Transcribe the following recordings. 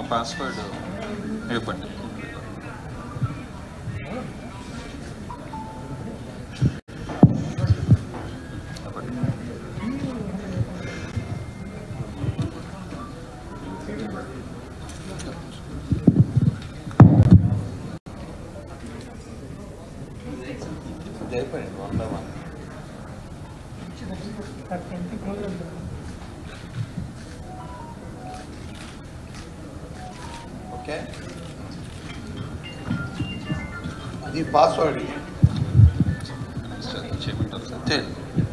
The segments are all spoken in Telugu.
పాస్వర్డ్ ఇవ్వండి ఓకే అది పాస్వర్డ్ చేయమంటారు సార్ చేయండి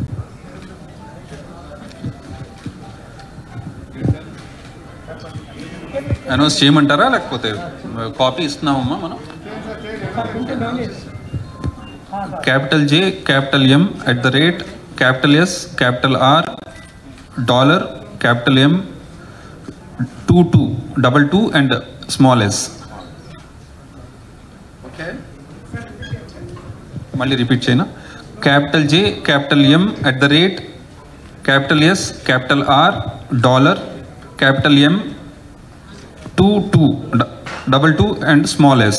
అనౌన్స్ చేయమంటారా లేకపోతే కాపీ ఇస్తున్నామమ్మా మనం capital J capital M at the rate capital S capital R dollar capital M two two double two and small s okay మళ్ళీ రిపీట్ చేయనా capital J capital M at the rate capital S capital R dollar capital M two two double two and small s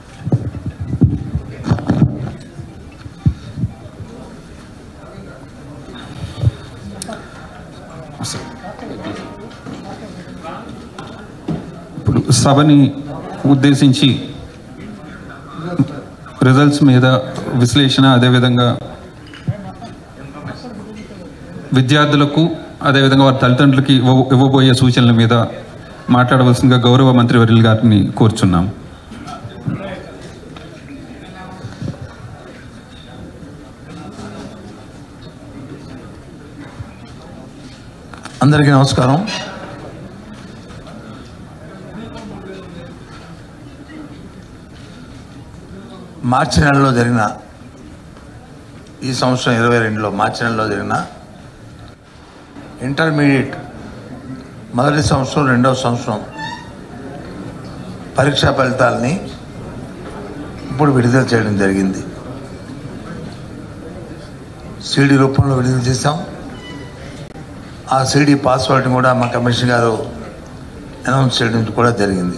ఇప్పుడు సభని ఉద్దేశించి రిజల్ట్స్ మీద విశ్లేషణ అదేవిధంగా విద్యార్థులకు అదేవిధంగా వారి తల్లిదండ్రులకి ఇవ్వ ఇవ్వబోయే సూచనల మీద మాట్లాడవలసిందిగా గౌరవ మంత్రి వర్యులు గారిని కోరుచున్నాం అందరికీ నమస్కారం మార్చి నెలలో జరిగిన ఈ సంవత్సరం ఇరవై రెండులో మార్చి నెలలో జరిగిన ఇంటర్మీడియట్ మొదటి సంవత్సరం రెండవ సంవత్సరం పరీక్షా ఫలితాలని ఇప్పుడు విడుదల చేయడం జరిగింది సీడీ రూపంలో విడుదల చేశాం ఆ సీడీ పాస్వర్డ్ని కూడా మా కమిషన్ గారు అనౌన్స్ చేయడం కూడా జరిగింది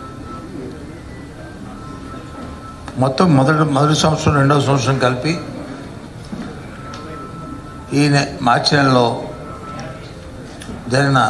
మొత్తం మొదటి మొదటి సంవత్సరం రెండవ సంవత్సరం కలిపి ఈ నె మార్చి నెలలో జరిగిన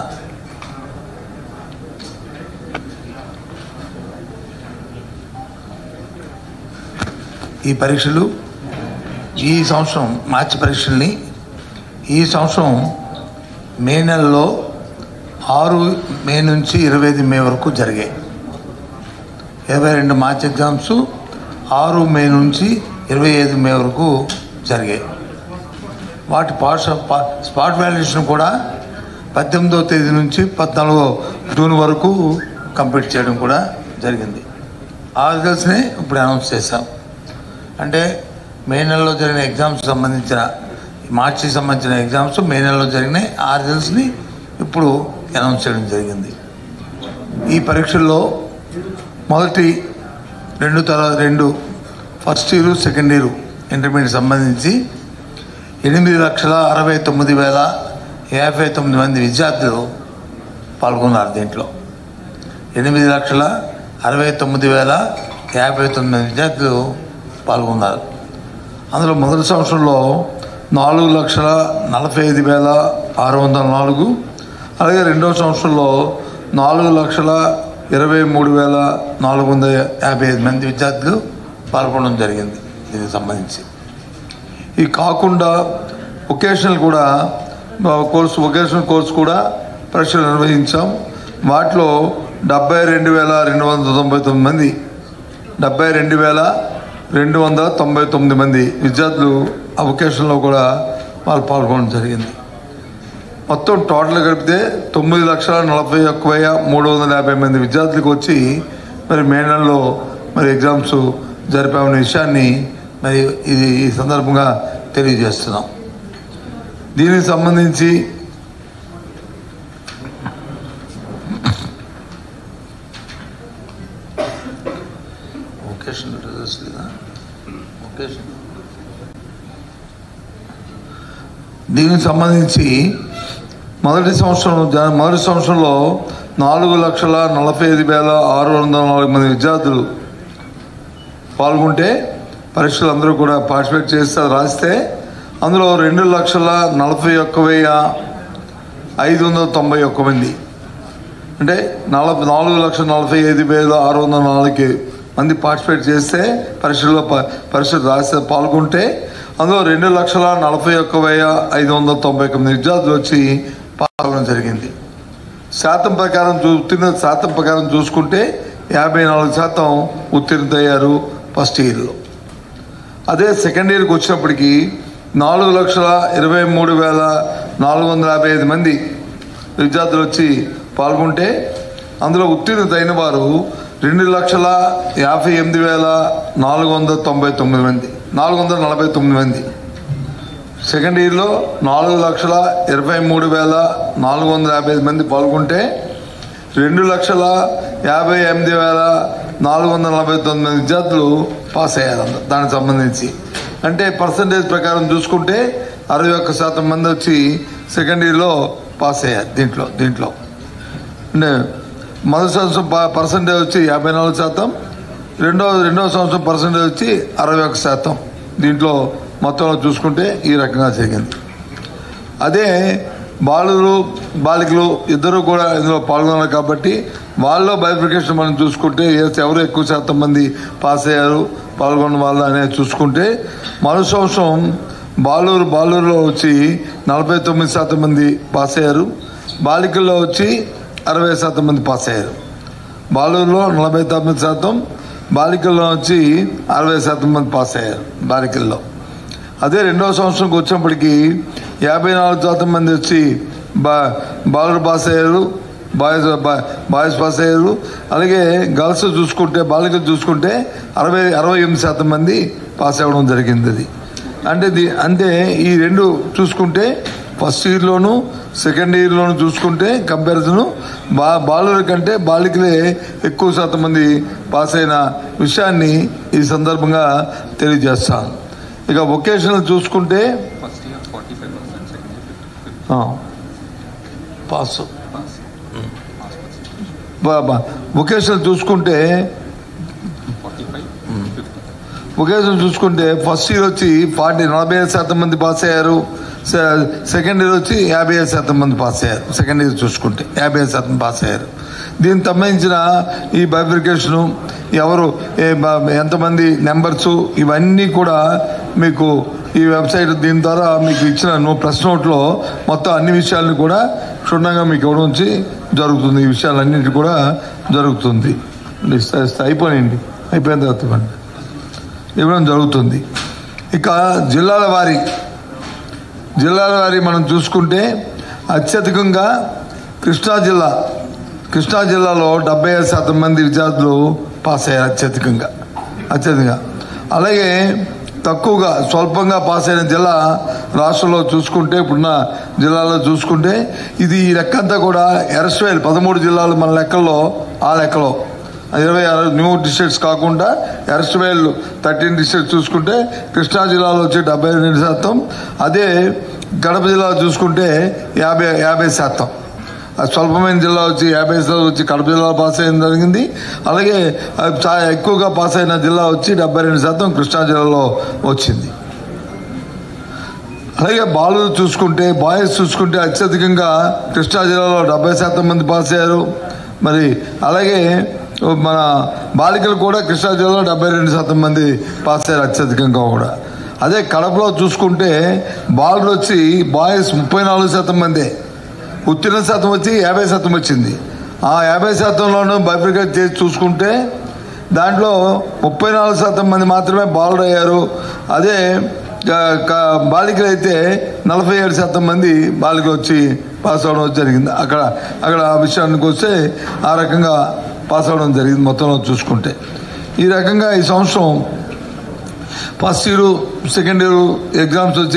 ఈ పరీక్షలు ఈ సంవత్సరం మార్చి పరీక్షల్ని ఈ సంవత్సరం మే నెలలో ఆరు మే నుంచి ఇరవై ఐదు మే వరకు జరిగాయి ఇరవై రెండు మార్చ్ ఎగ్జామ్స్ ఆరు మే నుంచి ఇరవై ఐదు మే వరకు జరిగాయి వాటి పాస్ స్పాట్ వాల్యుయేషన్ కూడా పద్దెనిమిదవ తేదీ నుంచి పద్నాలుగో జూన్ వరకు కంప్లీట్ చేయడం కూడా జరిగింది ఆ రిజల్ట్స్ని ఇప్పుడు అనౌన్స్ చేశాం అంటే మే నెలలో జరిగిన ఎగ్జామ్స్ సంబంధించిన మార్చికి సంబంధించిన ఎగ్జామ్స్ మే నెలలో జరిగినాయి ఆ రిజల్ట్స్ని ఇప్పుడు అనౌన్స్ చేయడం జరిగింది ఈ పరీక్షల్లో మొదటి రెండు తర్వాత రెండు first year second year intermediate సంబంధించి ఎనిమిది లక్షల అరవై తొమ్మిది వేల యాభై తొమ్మిది మంది విద్యార్థులు పాల్గొన్నారు దీంట్లో ఎనిమిది లక్షల అరవై తొమ్మిది వేల యాభై తొమ్మిది మంది విద్యార్థులు పాల్గొన్నారు అందులో మొదటి సంవత్సరంలో నాలుగు లక్షల నలభై ఐదు వేల ఆరు వందల నాలుగు అలాగే రెండవ సంవత్సరంలో నాలుగు లక్షల ఇరవై మూడు వేల నాలుగు వందల యాభై ఐదు మంది విద్యార్థులు పాల్గొనడం జరిగింది దీనికి సంబంధించి ఈ కాకుండా వొకేషనల్ కూడా ఆ, కోర్సు వొకేషనల్ కోర్సు కూడా పరీక్షలు నిర్వహించాం వాటిలో డెబ్బై రెండు వేల రెండు వందల తొంభై తొమ్మిది మంది డెబ్బై రెండు వేల రెండు వందల తొంభై తొమ్మిది మంది విద్యార్థులు ఆ వొకేషన్లో కూడా వాళ్ళు పాల్గొనడం జరిగింది మొత్తం టోటల్ కలిపితే తొమ్మిది లక్షల నలభై ఒక్క వెయ్యి మూడు వందల యాభై మంది విద్యార్థులకు వచ్చి మరి మే నెలలో మరి ఎగ్జామ్స్ జరిపామనే విషయాన్ని మరి ఇది ఈ సందర్భంగా తెలియజేస్తున్నాం దీనికి సంబంధించి ఒకేషన్ రిజల్ట్స్ లేదా ఒకేషన్ దీనికి సంబంధించి మొదటి సంవత్సరం జ- మొదటి సంవత్సరంలో నాలుగు లక్షల నలభై ఐదు వేల ఆరు వందల నాలుగు మంది విద్యార్థులు పాల్గొంటే పరీక్షలు అందరూ కూడా పార్టిసిపేట్ చేస్తే రాస్తే అందులో రెండు లక్షల నలభై ఒక్క వెయ్యి ఐదు వందల తొంభై ఒక్క మంది అంటే నలభై నాలుగు లక్షల నలభై ఐదు వేల ఆరు వందల నాలుగు మంది పార్టిసిపేట్ చేస్తే పరీక్షల్లో ప- పరీక్షలు రాస్తే పాల్గొంటే అందులో రెండు లక్షల నలభై ఒక్క వెయ్యి ఐదు వందల తొంభై ఒక్క మంది విద్యార్థులు వచ్చి పాల్గొనడం జరిగింది శాతం ప్రకారం చూ ఉత్తీర్ణ శాతం ప్రకారం చూసుకుంటే యాభై నాలుగు శాతం ఉత్తీర్ణతయ్యారు ఫస్ట్ ఇయర్లో అదే సెకండ్ ఇయర్కి వచ్చినప్పటికీ నాలుగు లక్షల ఇరవై మూడు వేల నాలుగు వందల యాభై ఐదు మంది విద్యార్థులు వచ్చి పాల్గొంటే అందులో ఉత్తీర్ణత అయిన వారు రెండు లక్షల యాభై ఎనిమిది వేల నాలుగు వందల తొంభై తొమ్మిది మంది నాలుగు వందల నలభై తొమ్మిది మంది సెకండ్ ఇయర్లో నాలుగు లక్షల ఇరవై మూడు వేల నాలుగు వందల యాభై ఐదు మంది పాల్గొంటే రెండు లక్షల యాభై ఎనిమిది వేల నాలుగు వందల నలభై తొమ్మిది మంది విద్యార్థులు పాస్ అయ్యారు అందులో దానికి సంబంధించి అంటే పర్సంటేజ్ ప్రకారం చూసుకుంటే అరవై ఒక్క శాతం మంది వచ్చి సెకండ్ ఇయర్లో పాస్ అయ్యారు దీంట్లో దీంట్లో అంటే మొదటి సంవత్సరం ప- పర్సంటేజ్ వచ్చి యాభై నాలుగు శాతం రెండో రెండవ సంవత్సరం పర్సంటేజ్ వచ్చి అరవై ఒక్క శాతం దీంట్లో మొత్తంలో చూసుకుంటే ఈ రకంగా జరిగింది అదే బాలురు బాలికలు ఇద్దరు కూడా ఇందులో పాల్గొన్నారు కాబట్టి వాళ్ళలో బైఫికేషన్ మనం చూసుకుంటే ఏ- ఎవరు ఎక్కువ శాతం మంది పాస్ అయ్యారు పాల్గొన్న వాళ్ళు అనేది చూసుకుంటే మరో సంవత్సరం బాలూరు బాలూరులో వచ్చి నలభై తొమ్మిది శాతం మంది పాస్ అయ్యారు బాలికల్లో వచ్చి అరవై శాతం మంది పాస్ అయ్యారు బాలూరులో నలభై తొమ్మిది శాతం బాలికల్లో వచ్చి అరవై శాతం మంది పాస్ అయ్యారు బాలికల్లో అదే రెండవ సంవత్సరంకి వచ్చినప్పటికీ యాభై నాలుగు శాతం మంది వచ్చి బా బాలురు పాస్ అయ్యారు బాయ్స్ బా- బాయ్స్ పాస్ అయ్యారు అలాగే గర్ల్స్ చూసుకుంటే బాలికలు చూసుకుంటే అరవై అరవై ఎనిమిది శాతం మంది పాస్ అవ్వడం జరిగింది అది అంటే ది- అంటే ఈ రెండు చూసుకుంటే ఫస్ట్ ఇయర్లోను సెకండ్ ఇయర్లోను చూసుకుంటే కంపారిజన్ బా బాలుల కంటే బాలికలే ఎక్కువ శాతం మంది పాస్ అయిన విషయాన్ని ఈ సందర్భంగా తెలియజేస్తాను ఇక వొకేషనల్ చూసుకుంటే first year forty five percent second year ఆ, పాస్ బా- బా- వొకేషనల్ చూసుకుంటే ఫార్టీ ఫైవ్ ఫిఫ్టీ వొకేషనల్ చూసుకుంటే ఫస్ట్ ఇయర్ వచ్చి ఫార్టీ నలభై ఐదు శాతం మంది పాస్ అయ్యారు సె- సెకండ్ ఇయర్ వచ్చి యాభై ఐదు శాతం మంది పాస్ అయ్యారు సెకండ్ ఇయర్ చూసుకుంటే యాభై ఐదు శాతం పాస్ అయ్యారు దీనికి సంబంధించిన ఈ బైఫికేషను ఎవరు ఏ బ- ఎంతమంది నెంబర్స్ ఇవన్నీ కూడా మీకు ఈ వెబ్సైట్ దీని ద్వారా మీకు ఇచ్చిన నో ప్రెస్ నోట్లో మొత్తం అన్ని విషయాలను కూడా క్షుణ్ణంగా మీకు ఇవ్వడం నుంచి జరుగుతుంది ఈ విషయాలన్నింటి కూడా జరుగుతుంది ఇస్తా- ఇస్తా- అయిపోయినాయండి అయిపోయిన తర్వాత ఇవ్వండి. ఇవ్వడం జరుగుతుంది ఇక జిల్లాల వారి జిల్లాల వారి మనం చూసుకుంటే అత్యధికంగా కృష్ణా జిల్లా కృష్ణా జిల్లాలో డెబ్బై ఐదు శాతం మంది విద్యార్థులు పాస్ అయ్యారు అత్యధికంగా అత్యధికంగా అలాగే తక్కువగా స్వల్పంగా పాస్ అయిన జిల్లా రాష్ట్రంలో చూసుకుంటే ఇప్పుడున్న జిల్లాలో చూసుకుంటే ఇది ఈ లెక్కంతా కూడా ఎరస్వేల్ పదమూడు జిల్లాలు మన లెక్కల్లో ఆ లెక్కలో ఇరవై ఆరు న్యూ డిస్ట్రిక్ట్స్ కాకుండా ఎరస్వేల్ థర్టీన్ డిస్ట్రిక్ట్స్ చూసుకుంటే కృష్ణా జిల్లాలో వచ్చి డెబ్బై రెండు శాతం అదే గడప జిల్లా చూసుకుంటే యాభై యాభై శాతం ఆ స్వల్పమైన జిల్లా వచ్చి యాభై శాతం వచ్చి కడప జిల్లా పాస్ అయ్యడం జరిగింది అలాగే ఆ చాలా ఎక్కువగా పాస్ అయిన జిల్లా వచ్చి డెబ్బై రెండు శాతం కృష్ణా జిల్లాలో వచ్చింది అలాగే బాలు చూసుకుంటే బాయ్స్ చూసుకుంటే అత్యధికంగా కృష్ణా జిల్లాలో డెబ్బై శాతం మంది పాస్ అయ్యారు మరి అలాగే మన బాలికలు కూడా కృష్ణా జిల్లాలో డెబ్బై రెండు శాతం మంది పాస్ అయ్యారు అత్యధికంగా కూడా అదే కడపలో చూసుకుంటే బాలుడు వచ్చి బాయ్స్ ముప్పై నాలుగు శాతం మందే ఉత్తీర్ణ శాతం వచ్చి యాభై శాతం వచ్చింది ఆ యాభై శాతంలోనూ బైఫికేట్ చేసి చూసుకుంటే దాంట్లో ముప్పై నాలుగు శాతం మంది మాత్రమే బాలుడు అయ్యారు అదే క- క- బాలికలు అయితే నలభై ఏడు శాతం మంది బాలికలు వచ్చి పాస్ అవడం జరిగింది అక్కడ అక్కడ ఆ విషయానికి వస్తే ఆ రకంగా పాస్ అవడం జరిగింది మొత్తంలో చూసుకుంటే ఈ రకంగా ఈ సంవత్సరం first year second year exams వచ్చి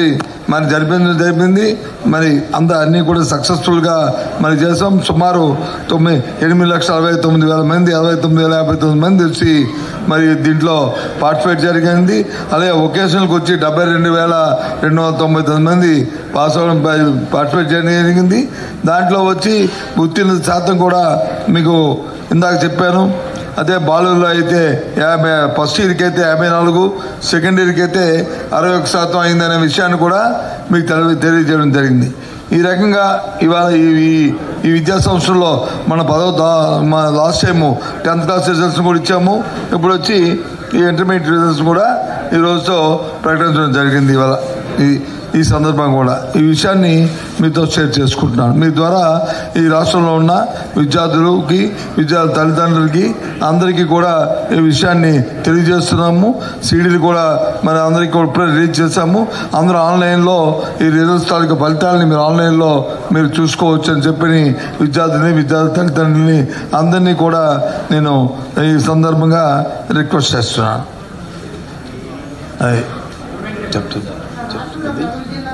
మరి జరిపింది జరిపింది మరి అంత అన్నీ కూడా సక్సెస్ఫుల్గా మరి చేసాం సుమారు తొమ్మిది ఎనిమిది లక్షల అరవై తొమ్మిది వేల మంది అరవై తొమ్మిది వేల యాభై తొమ్మిది మంది వచ్చి మరి దీంట్లో పార్టిసిపేట్ జరిగింది అలాగే ఒకేషన్కి వచ్చి డెబ్బై రెండు వేల రెండు వందల తొంభై తొమ్మిది మంది పాస్ అవ్వడం పార్టిసిపేట్ చేయడం జరిగింది దాంట్లో వచ్చి ఉత్తీర్ణత శాతం కూడా మీకు ఇందాక చెప్పాను అదే బాలులో అయితే యాభై ఫస్ట్ ఇయర్కి అయితే యాభై నాలుగు సెకండ్ ఇయర్కి అయితే అరవై ఒక శాతం అయిందనే విషయాన్ని కూడా మీకు తెలి తెలియజేయడం జరిగింది ఈ రకంగా ఇవాళ ఈ ఈ- ఈ విద్యా సంవత్సరంలో మన పదవ దా- మన last time tenth class results కూడా ఇచ్చాము ఇప్పుడు వచ్చి ఈ ఇంటర్మీడియట్ రిజల్ట్స్ కూడా ఈ రోజుతో ప్రకటించడం జరిగింది ఇవాళ ఈ ఈ సందర్భంగా కూడా ఈ విషయాన్ని మీతో షేర్ చేసుకుంటున్నాను మీ ద్వారా ఈ రాష్ట్రంలో ఉన్న విద్యార్థులకి విద్యార్థి తల్లిదండ్రులకి అందరికీ కూడా ఈ విషయాన్ని తెలియజేస్తున్నాము సీడీలు కూడా మరి అందరికీ కూడా ఇప్పుడే రిలీజ్ చేశాము అందరూ ఆన్లైన్లో ఈ రిజల్ట్స్ తాలూకు ఫలితాలని మీరు ఆన్లైన్లో మీరు చూసుకోవచ్చు అని చెప్పి విద్యార్థిని విద్యార్థి తల్లిదండ్రులని అందరినీ కూడా నేను ఈ సందర్భంగా రిక్వెస్ట్ చేస్తున్నాను అది చెప్తుంది చెప్తుంది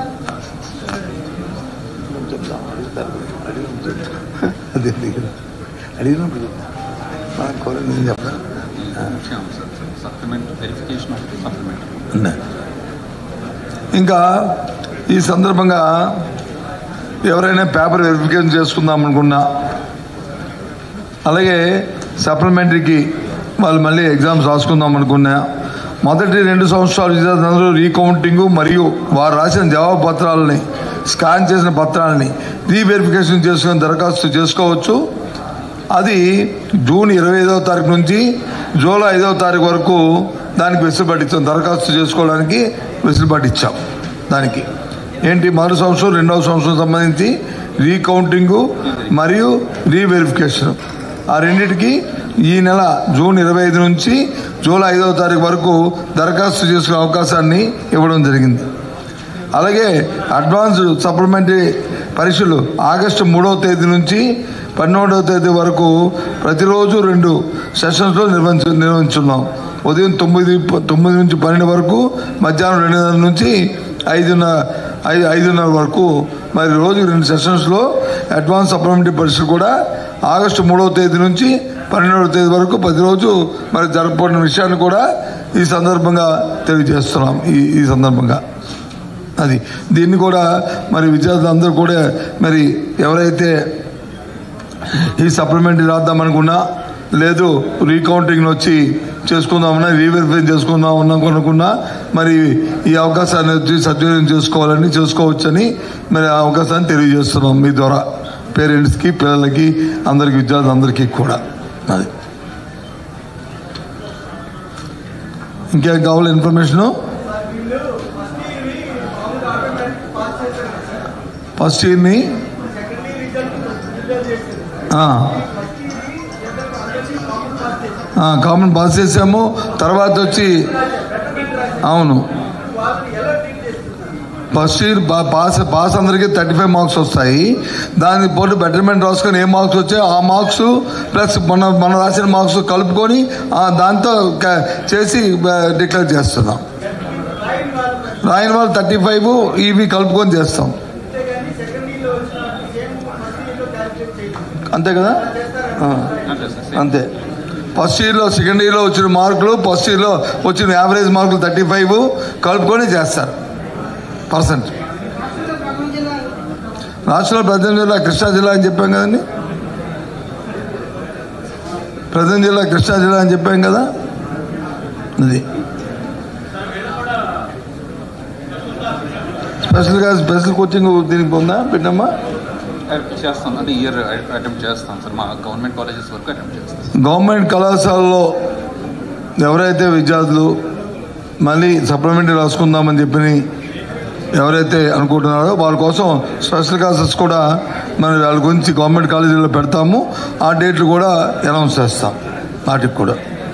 అదే అడిగినప్పుడు మన కోర నేను చెప్పాను సప్లిమెంట్ వెరిఫికేషన్ ఆఫ్ సప్లిమెంట్ ఉన్నా. ఇంకా ఈ సందర్భంగా ఎవరైనా పేపర్ వెరిఫికేషన్ చేసుకుందాం అనుకున్నా అలాగే సప్లిమెంటరీకి వాళ్ళు మళ్ళీ ఎగ్జామ్స్ రాసుకుందాం అనుకున్నా మొదటి రెండు సంవత్సరాలు విద్యార్థులందరూ రీకౌంటింగ్ మరియు వారు రాసిన జవాబు పత్రాలని స్కాన్ చేసిన పత్రాలని రీవెరిఫికేషన్ చేసుకుని దరఖాస్తు చేసుకోవచ్చు అది జూన్ ఇరవై ఐదవ తారీఖు నుంచి జూలై ఐదవ తారీఖు వరకు దానికి వెసులుబాటు ఇచ్చాం దరఖాస్తు చేసుకోవడానికి వెసులుబాటు ఇచ్చాం దానికి ఏంటి మొదటి సంవత్సరం రెండవ సంవత్సరం సంబంధించి రీకౌంటింగు మరియు రీవెరిఫికేషన్ ఆ రెండింటికి ఈ నెల జూన్ ఇరవై ఐదు నుంచి జూలై ఐదవ తారీఖు వరకు దరఖాస్తు చేసుకునే అవకాశాన్ని ఇవ్వడం జరిగింది అలాగే అడ్వాన్స్ సప్లిమెంటరీ పరీక్షలు ఆగస్టు మూడవ తేదీ నుంచి పన్నెండవ తేదీ వరకు ప్రతిరోజు రెండు సెషన్స్లో నిర్వహించ నిర్వహించున్నాం ఉదయం తొమ్మిది తొమ్మిది నుంచి పన్నెండు వరకు మధ్యాహ్నం రెండున్నర నుంచి ఐదున్నర ఐదు ఐదున్నర వరకు మరి రోజు రెండు సెషన్స్లో అడ్వాన్స్ సప్లిమెంటరీ పరీక్షలు కూడా ఆగస్టు మూడవ తేదీ నుంచి పన్నెండవ తేదీ వరకు ప్రతిరోజు మరి జరపబడిన విషయాన్ని కూడా ఈ సందర్భంగా తెలియజేస్తున్నాం ఈ ఈ సందర్భంగా అది దీన్ని కూడా మరి విద్యార్థులందరూ కూడా మరి ఎవరైతే ఈ సప్లిమెంటరీ రాద్దామనుకున్నా లేదు రీకౌంటింగ్ వచ్చి చేసుకుందామన్నా రీవెరిఫై చేసుకుందాం ఉన్నాం అనుకున్నా మరి ఈ అవకాశాన్ని వచ్చి సద్వినియోగం చేసుకోవాలని చేసుకోవచ్చని మరి ఆ అవకాశాన్ని తెలియజేస్తున్నాం మీ ద్వారా పేరెంట్స్కి పిల్లలకి అందరికి విద్యార్థులందరికీ కూడా అది ఇంకేం కావాలి ఇన్ఫర్మేషను ఫస్ట్ ఇయర్ని కామన్ పాస్ చేసాము తర్వాత వచ్చి అవును ఫస్ట్ ఇయర్ పా- పాస్ పాస్ అందరికీ థర్టీ ఫైవ్ మార్క్స్ వస్తాయి దాని పోటీ బెటర్మెంట్ రాసుకొని ఏ మార్క్స్ వచ్చాయో ఆ మార్క్స్ ప్లస్ మన మనం రాసిన మార్క్స్ కలుపుకొని ఆ దాంతో క- చేసి డిక్లేర్ చేస్తున్నాం రాయని వాళ్ళు థర్టీ ఫైవ్ ఇవి కలుపుకొని చేస్తాం అంతే కదా ఆ, అంతే ఫస్ట్ ఇయర్లో సెకండ్ ఇయర్లో వచ్చిన మార్కులు ఫస్ట్ ఇయర్లో వచ్చిన యావరేజ్ మార్కులు థర్టీ ఫైవ్ కలుపుకొని చేస్తారు పర్సెంట్ రాష్ట్రంలో ప్రజెంట్ జిల్లా కృష్ణా జిల్లా అని చెప్పాం కదండి ప్రజెంట్ జిల్లా కృష్ణా జిల్లా అని చెప్పాం కదా అది స్పెషల్గా స్పెషల్ కోచింగ్ దీనికి ఉందా పెట్టమ్మా చేస్తాం అంటే ఇయర్ అటెంప్ట్ చేస్తాం సార్ మా గవర్నమెంట్ కాలేజెస్ వరకు అటెంప్ట్ చేస్తాం గవర్నమెంట్ కళాశాలలో ఎవరైతే విద్యార్థులు మళ్ళీ సప్లిమెంటరీ రాసుకుందామని చెప్పి ఎవరైతే అనుకుంటున్నారో వాళ్ళ కోసం స్పెషల్ క్లాసెస్ కూడా మనం వాళ్ళ గురించి గవర్నమెంట్ కాలేజీలో పెడతాము ఆ డేట్లు కూడా అనౌన్స్ చేస్తాం వాటికి కూడా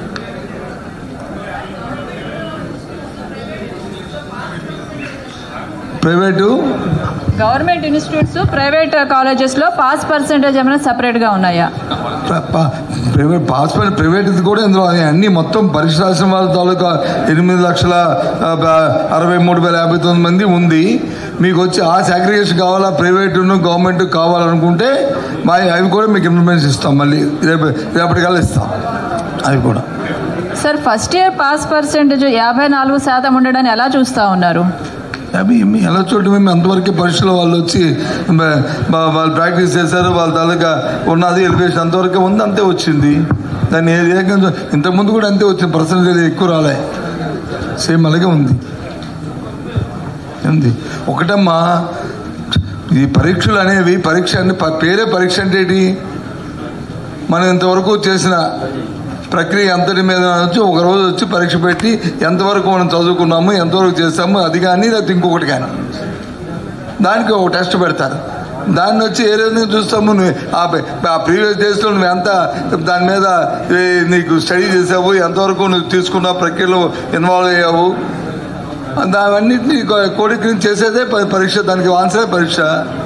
ప్రైవేటు గవర్నమెంట్ ఇన్స్టిట్యూట్స్ ప్రైవేట్ కాలేజెస్లో పాస్ పర్సెంటేజ్ ఏమైనా సపరేట్గా ఉన్నాయా ప- ప- ప్రైవేట్ పాస్పోర్ట్ ప్రైవేట్ కూడా ఇందులో అన్ని మొత్తం పరీక్ష రాసిన వాళ్ళ తాలూకా ఎనిమిది లక్షల ఆ, బ- అరవై మూడు వేల యాభై తొమ్మిది మంది ఉంది మీకు వచ్చి ఆ సాగ్రిగేషన్ కావాలా ప్రైవేట్ గవర్నమెంట్ కావాలనుకుంటే మా అవి కూడా మీకు ఇన్ఫర్మేషన్ ఇస్తాం మళ్ళీ రేపు రేపటికల్లా ఇస్తాం అవి కూడా sir first year pass percentage యాభై నాలుగు శాతం ఉండడాన్ని ఎలా చూస్తా ఉన్నారు అవి మీ ఎలా చూడటం మేము అంతవరకు పరీక్షలో వాళ్ళు వచ్చి మ- మా- వాళ్ళు ప్రాక్టీస్ చేశారు వాళ్ళ తాలూకా ఉన్నది ఎలివేషన్ అంతవరకు ఉంది అంతే వచ్చింది దాన్ని ఏ రకంగా ఇంతకుముందు కూడా అంతే వచ్చింది పర్సంటేజ్ ఎక్కువ రాలే సేమ్ అలాగే ఉంది ఉంది ఒకటమ్మా ఈ పరీక్షలు అనేవి పరీక్ష అంటే ప- పేరే పరీక్ష అంటే ఏంటి మనం ఇంతవరకు చేసిన ప్రక్రియ అంతటి మీద వచ్చి ఒక రోజు వచ్చి పరీక్ష పెట్టి ఎంతవరకు మనం చదువుకున్నాము ఎంతవరకు చేస్తాము అది కానీ లేకపోతే ఇంకొకటి కానీ దానికి ఒక టెస్ట్ పెడతారు దాన్ని వచ్చి ఏ రోజు చూస్తాము నువ్వు ఆ ప- ఆ ప్రీవియస్ డేస్లో నువ్వు ఎంత దాని మీద ఏ, నీకు స్టడీ చేసావు ఎంతవరకు నువ్వు తీసుకున్న ప్రక్రియలో ఇన్వాల్వ్ అయ్యావు దావన్నింటినీ కోడికి చేసేదే ప- పరీక్ష దానికి ఆన్సరే పరీక్ష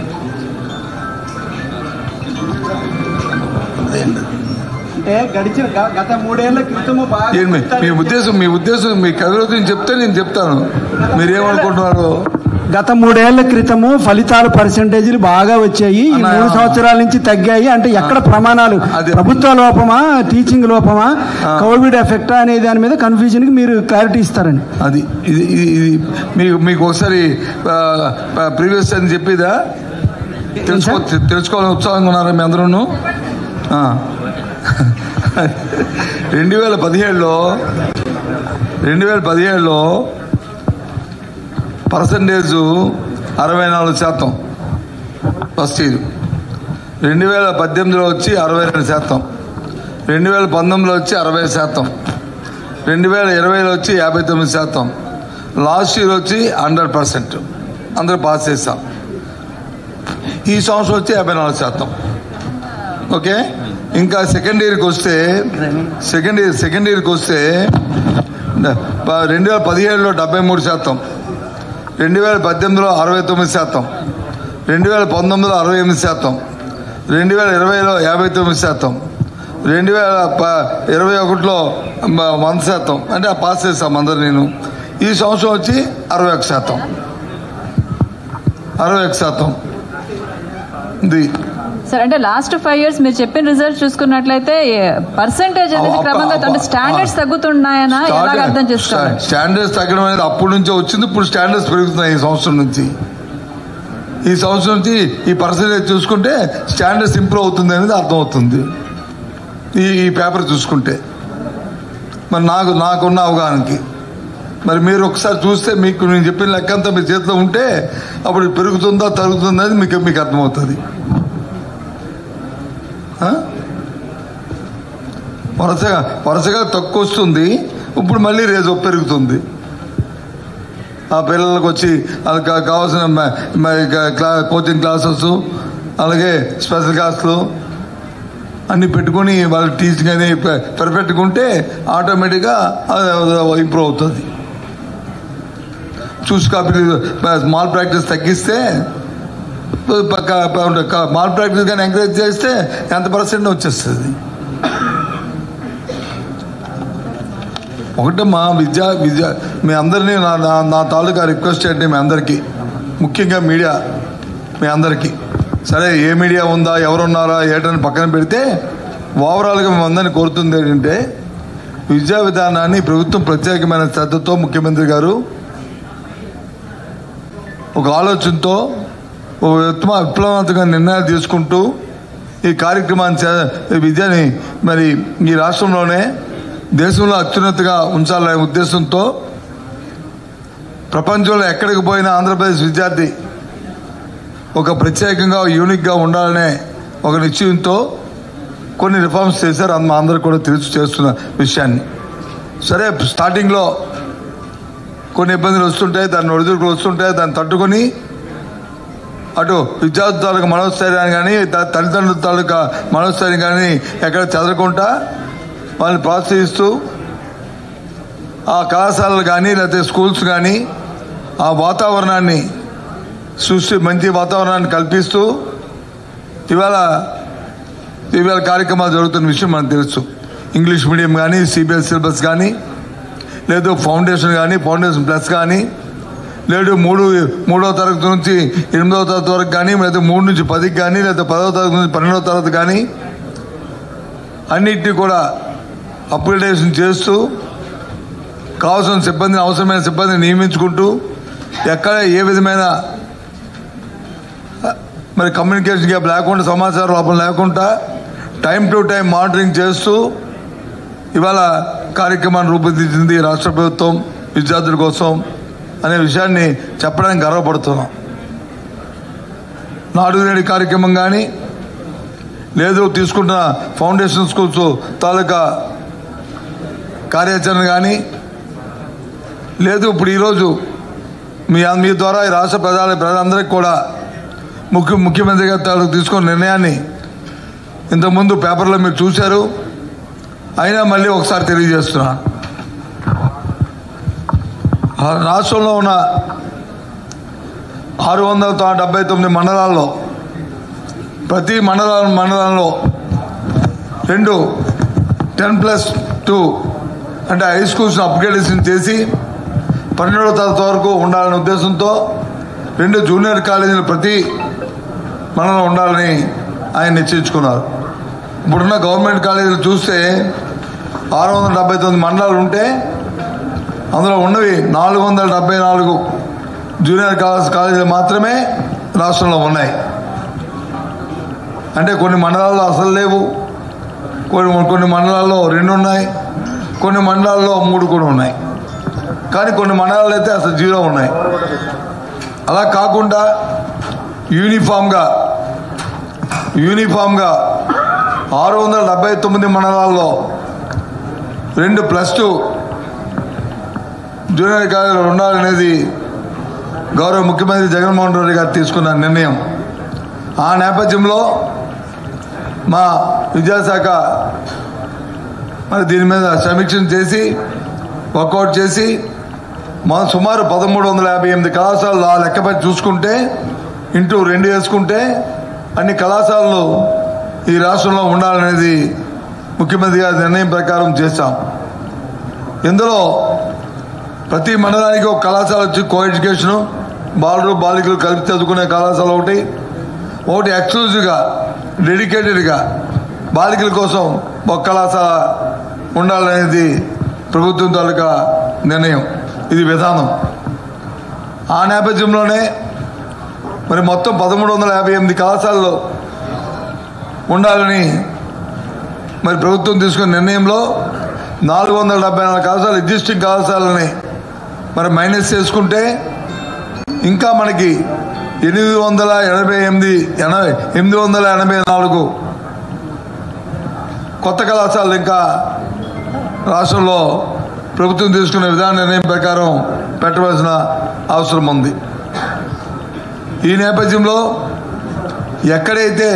అంటే గడిచిన గ- గత మూడేళ్ల క్రితము బాగా ఏంటి మీ- మీ ఉద్దేశం మీ ఉద్దేశం మీ కవిరోజు చెప్తే నేను చెప్తాను మీరేమనుకుంటున్నారు గత మూడేళ్ల క్రితము ఫలితాల పర్సంటేజీలు బాగా వచ్చాయి ఈ అన్నా, మూడు సంవత్సరాల నుంచి తగ్గాయి అంటే ఎక్కడ ప్రమాణాలు అదే. ప్రభుత్వ లోపమా టీచింగ్ లోపమా కోవిడ్ ఎఫెక్ట్ అనే దాని మీద కన్ఫ్యూజన్ కి మీరు క్లారిటీ ఇస్తారండి అది ఇది ఇది ఇది మీకు మీకు ఒకసారి ప్రీవియస్ అని చెప్పేదా తెలుసుకో తె- తెలుసుకోవాలని ఉత్సాహంగా ఉన్నారా మీ అందరూ రెండు వేల పదిహేడులో రెండు వేల పదిహేడులో పర్సంటేజ్ అరవై నాలుగు శాతం ఫస్ట్ ఇయర్ రెండు వేల పద్దెనిమిదిలో వచ్చి అరవై రెండు శాతం రెండు వేల పంతొమ్మిదిలో వచ్చి అరవై శాతం రెండు వేల ఇరవైలో వచ్చి యాభై తొమ్మిది శాతం లాస్ట్ ఇయర్ వచ్చి హండ్రెడ్ పర్సెంట్ అందరూ పాస్ చేస్తాం ఈ సంవత్సరం వచ్చి యాభై నాలుగు శాతం ఓకే ఇంకా సెకండ్ ఇయర్కి వస్తే సెకండ్ ఇయర్ సెకండ్ ఇయర్కి వస్తే ప- రెండు వేల పదిహేడులో డెబ్బై మూడు శాతం రెండు వేల పద్దెనిమిదిలో అరవై తొమ్మిది శాతం రెండు వేల పంతొమ్మిదిలో అరవై ఎనిమిది శాతం రెండు వేల ఇరవైలో యాభై తొమ్మిది శాతం రెండు వేల ప- ఇరవై ఒకటిలో మ- వంద శాతం అంటే ఆ పాస్ చేస్తాం అందరు నేను ఈ సంవత్సరం వచ్చి అరవై ఒక శాతం అరవై ఒక శాతం ఇది సార్ అంటే లాస్ట్ ఫైవ్ ఇయర్స్ మీరు చెప్పిన రిజల్ట్స్ చూసుకున్నట్లయితే పర్సెంటేజ్ అనేది అప్ప- క్రమంగా అప్ప- అంటే స్టాండర్డ్స్ తగ్గుతున్నాయనా ఎలాగ అర్థం చేసుకోవాలి స్టాండర్డ్స్ తగ్గడం అనేది అప్పటి నుంచే వచ్చింది ఇప్పుడు స్టాండర్డ్స్ పెరుగుతున్నాయి ఈ సంవత్సరం నుంచి ఈ సంవత్సరం నుంచి ఈ పర్సంటేజ్ చూసుకుంటే స్టాండర్డ్స్ ఇంప్రూవ్ అవుతుంది అనేది అర్థమవుతుంది ఈ ఈ పేపర్ చూసుకుంటే మరి నాకు నాకున్న అవగాహనకి మరి మీరు ఒకసారి చూస్తే మీకు నేను చెప్పిన లెక్క అంతా మీ చేతిలో ఉంటే అప్పుడు పెరుగుతుందా తరుగుతుందా అనేది మీకు మీకు అర్థమవుతుంది ఆ? వరుసగా వరుసగా తక్కువ వస్తుంది ఇప్పుడు మళ్ళీ రేజు పెరుగుతుంది ఆ పిల్లలకు వచ్చి వాళ్ళకి కా- కావాల్సిన మ- మ- క- క్లా కోచింగ్ క్లాసెస్ అలాగే స్పెషల్ క్లాసులు అన్ని పెట్టుకొని వాళ్ళు టీచింగ్ అని పె- పెరపెట్టుకుంటే ఆటోమేటిక్గా ఇంప్రూవ్ అవుతుంది చూసి కాపీ స్మాల్ ప్రాక్టీస్ తగ్గిస్తే మాల్ ప్రాక్టీస్ కానీ ఎంకరేజ్ చేస్తే ఎంత పర్సెంట్ వచ్చేస్తుంది ఒకటి మా విద్యా విద్యా మీ అందరినీ నా నా నా తాలూకా రిక్వెస్ట్ ఏంటి మీ అందరికీ ముఖ్యంగా మీడియా మీ అందరికీ సరే ఏ మీడియా ఉందా ఎవరున్నారా ఏటని పక్కన పెడితే ఓవరాల్గా మేము అందరినీ కోరుతుంది ఏంటంటే విద్యా విధానాన్ని ప్రభుత్వం ప్రత్యేకమైన శ్రద్ధతో ముఖ్యమంత్రి గారు ఒక ఆలోచనతో ఒక ఉత్తమ విప్లవాత్మక నిర్ణయాలు తీసుకుంటూ ఈ కార్యక్రమాన్ని చే- ఈ విద్యని మరి ఈ రాష్ట్రంలోనే దేశంలో అత్యున్నతగా ఉంచాలనే ఉద్దేశంతో ప్రపంచంలో ఎక్కడికి పోయినా ఆంధ్రప్రదేశ్ విద్యార్థి ఒక ప్రత్యేకంగా యూనిక్గా ఉండాలనే ఒక నిశ్చయంతో కొన్ని రిఫార్మ్స్ చేశారు అది మా అందరికి కూడా తెలుసు చేస్తున్న విషయాన్ని సరే స్టార్టింగ్లో కొన్ని ఇబ్బందులు వస్తుంటాయి దాన్ని ఒడిదుడుకులు వస్తుంటాయి దాన్ని తట్టుకొని అటు విద్యార్థుల తాలూకా మనోస్థైర్యాన్ని కానీ త- తల్లిదండ్రుల తాలూకా మనోస్థైర్యం కానీ ఎక్కడ చదవకుండా వాళ్ళని ప్రోత్సహిస్తూ ఆ కళాశాలలు కానీ లేకపోతే స్కూల్స్ కానీ ఆ వాతావరణాన్ని సృష్టి మంచి వాతావరణాన్ని కల్పిస్తూ ఇవాళ ఇవాళ కార్యక్రమాలు జరుగుతున్న విషయం మనకు తెలుసు ఇంగ్లీష్ మీడియం కానీ సిబిఎస్ సిలబస్ కానీ లేదు ఫౌండేషన్ కానీ ఫౌండేషన్ ప్లస్ కానీ లేదు మూడు మూడవ తరగతి నుంచి ఎనిమిదవ తరగతి వరకు కానీ లేదా మూడు నుంచి పదికి కానీ లేదా పదవ తరగతి నుంచి పన్నెండవ తరగతి కానీ అన్నిటినీ కూడా అప్గ్రేడేషన్ చేస్తూ కావాల్సిన సిబ్బందిని అవసరమైన సిబ్బందిని నియమించుకుంటూ ఎక్కడ ఏ విధమైన మరి కమ్యూనికేషన్ గ్యాప్ లేకుండా సమాచారం లోపం లేకుండా టైం టు టైం మానిటరింగ్ చేస్తూ ఇవాళ కార్యక్రమాన్ని రూపొందించింది రాష్ట్ర ప్రభుత్వం విద్యార్థుల కోసం అనే విషయాన్ని చెప్పడానికి గర్వపడుతున్నాం నాడు నేడు కార్యక్రమం కానీ లేదు తీసుకుంటున్న ఫౌండేషన్ స్కూల్స్ తాలూకా కార్యాచరణ కానీ లేదు ఇప్పుడు ఈరోజు మీ మీ ద్వారా ఈ రాష్ట్ర ప్రజల ప్రజలందరికీ కూడా ముఖ్య ముఖ్యమంత్రి గారి తాలూకు తీసుకున్న నిర్ణయాన్ని ఇంతకుముందు పేపర్లో మీరు చూశారు అయినా మళ్ళీ ఒకసారి తెలియజేస్తున్నాను ఆ రాష్ట్రంలో ఉన్న ఆరు వందల తొ- డెబ్బై తొమ్మిది మండలాల్లో ప్రతి మండల మండలంలో రెండు టెన్ ప్లస్ టూ అంటే హై స్కూల్స్ని అప్గ్రేడేషన్ చేసి పన్నెండవ తరగతి వరకు ఉండాలనే ఉద్దేశంతో రెండు జూనియర్ కాలేజీలు ప్రతి మండలం ఉండాలని ఆయన నిశ్చయించుకున్నారు ఇప్పుడున్న గవర్నమెంట్ కాలేజీలు చూస్తే ఆరు వందల డెబ్బై తొమ్మిది మండలాలు ఉంటే అందులో ఉన్నవి నాలుగు వందల డెబ్బై నాలుగు జూనియర్ కాలేజ్ కాలేజీలు మాత్రమే రాష్ట్రంలో ఉన్నాయి అంటే కొన్ని మండలాల్లో అసలు లేవు కొన్ని కొన్ని మండలాల్లో రెండు ఉన్నాయి కొన్ని మండలాల్లో మూడు కూడా ఉన్నాయి కానీ కొన్ని మండలాలు అయితే అసలు జీరో ఉన్నాయి అలా కాకుండా యూనిఫామ్గా యూనిఫామ్గా ఆరు వందల డెబ్బై తొమ్మిది మండలాల్లో రెండు ప్లస్ టూ జూనియర్ కాలేజీలు ఉండాలనేది గౌరవ ముఖ్యమంత్రి జగన్మోహన్ రెడ్డి గారు తీసుకున్న నిర్ణయం ఆ నేపథ్యంలో మా విద్యాశాఖ మరి దీని మీద సమీక్షణ చేసి వర్కౌట్ చేసి మన సుమారు పదమూడు వందల యాభై ఎనిమిది కళాశాలలు ఆ లెక్కపట్టి చూసుకుంటే ఇంటూ రెండు వేసుకుంటే అన్ని కళాశాలలు ఈ రాష్ట్రంలో ఉండాలనేది ముఖ్యమంత్రి గారి నిర్ణయం ప్రకారం చేశాం ఇందులో ప్రతి మండలానికి ఒక కళాశాల వచ్చి కో ఎడ్యుకేషను బాలురు బాలికలు కలిపి చదువుకునే కళాశాల ఒకటి ఒకటి ఎక్స్క్లూజివ్గా డెడికేటెడ్గా బాలికల కోసం ఒక కళాశాల ఉండాలనేది ప్రభుత్వం తాలూకా నిర్ణయం ఇది విధానం ఆ నేపథ్యంలోనే మరి మొత్తం పదమూడు వందల యాభై ఎనిమిది కళాశాలలు ఉండాలని మరి ప్రభుత్వం తీసుకున్న నిర్ణయంలో నాలుగు వందల డెబ్బై నాలుగు కళాశాలలు ఎగ్జిస్టింగ్ కళాశాలని మరి మైనస్ చేసుకుంటే ఇంకా మనకి ఎనిమిది వందల ఎనభై ఎనిమిది ఎనభై ఎనిమిది వందల ఎనభై నాలుగు కొత్త కళాశాలలు ఇంకా రాష్ట్రంలో ప్రభుత్వం తీసుకున్న విధాన నిర్ణయం ప్రకారం పెట్టవలసిన అవసరం ఉంది ఈ నేపథ్యంలో ఎక్కడైతే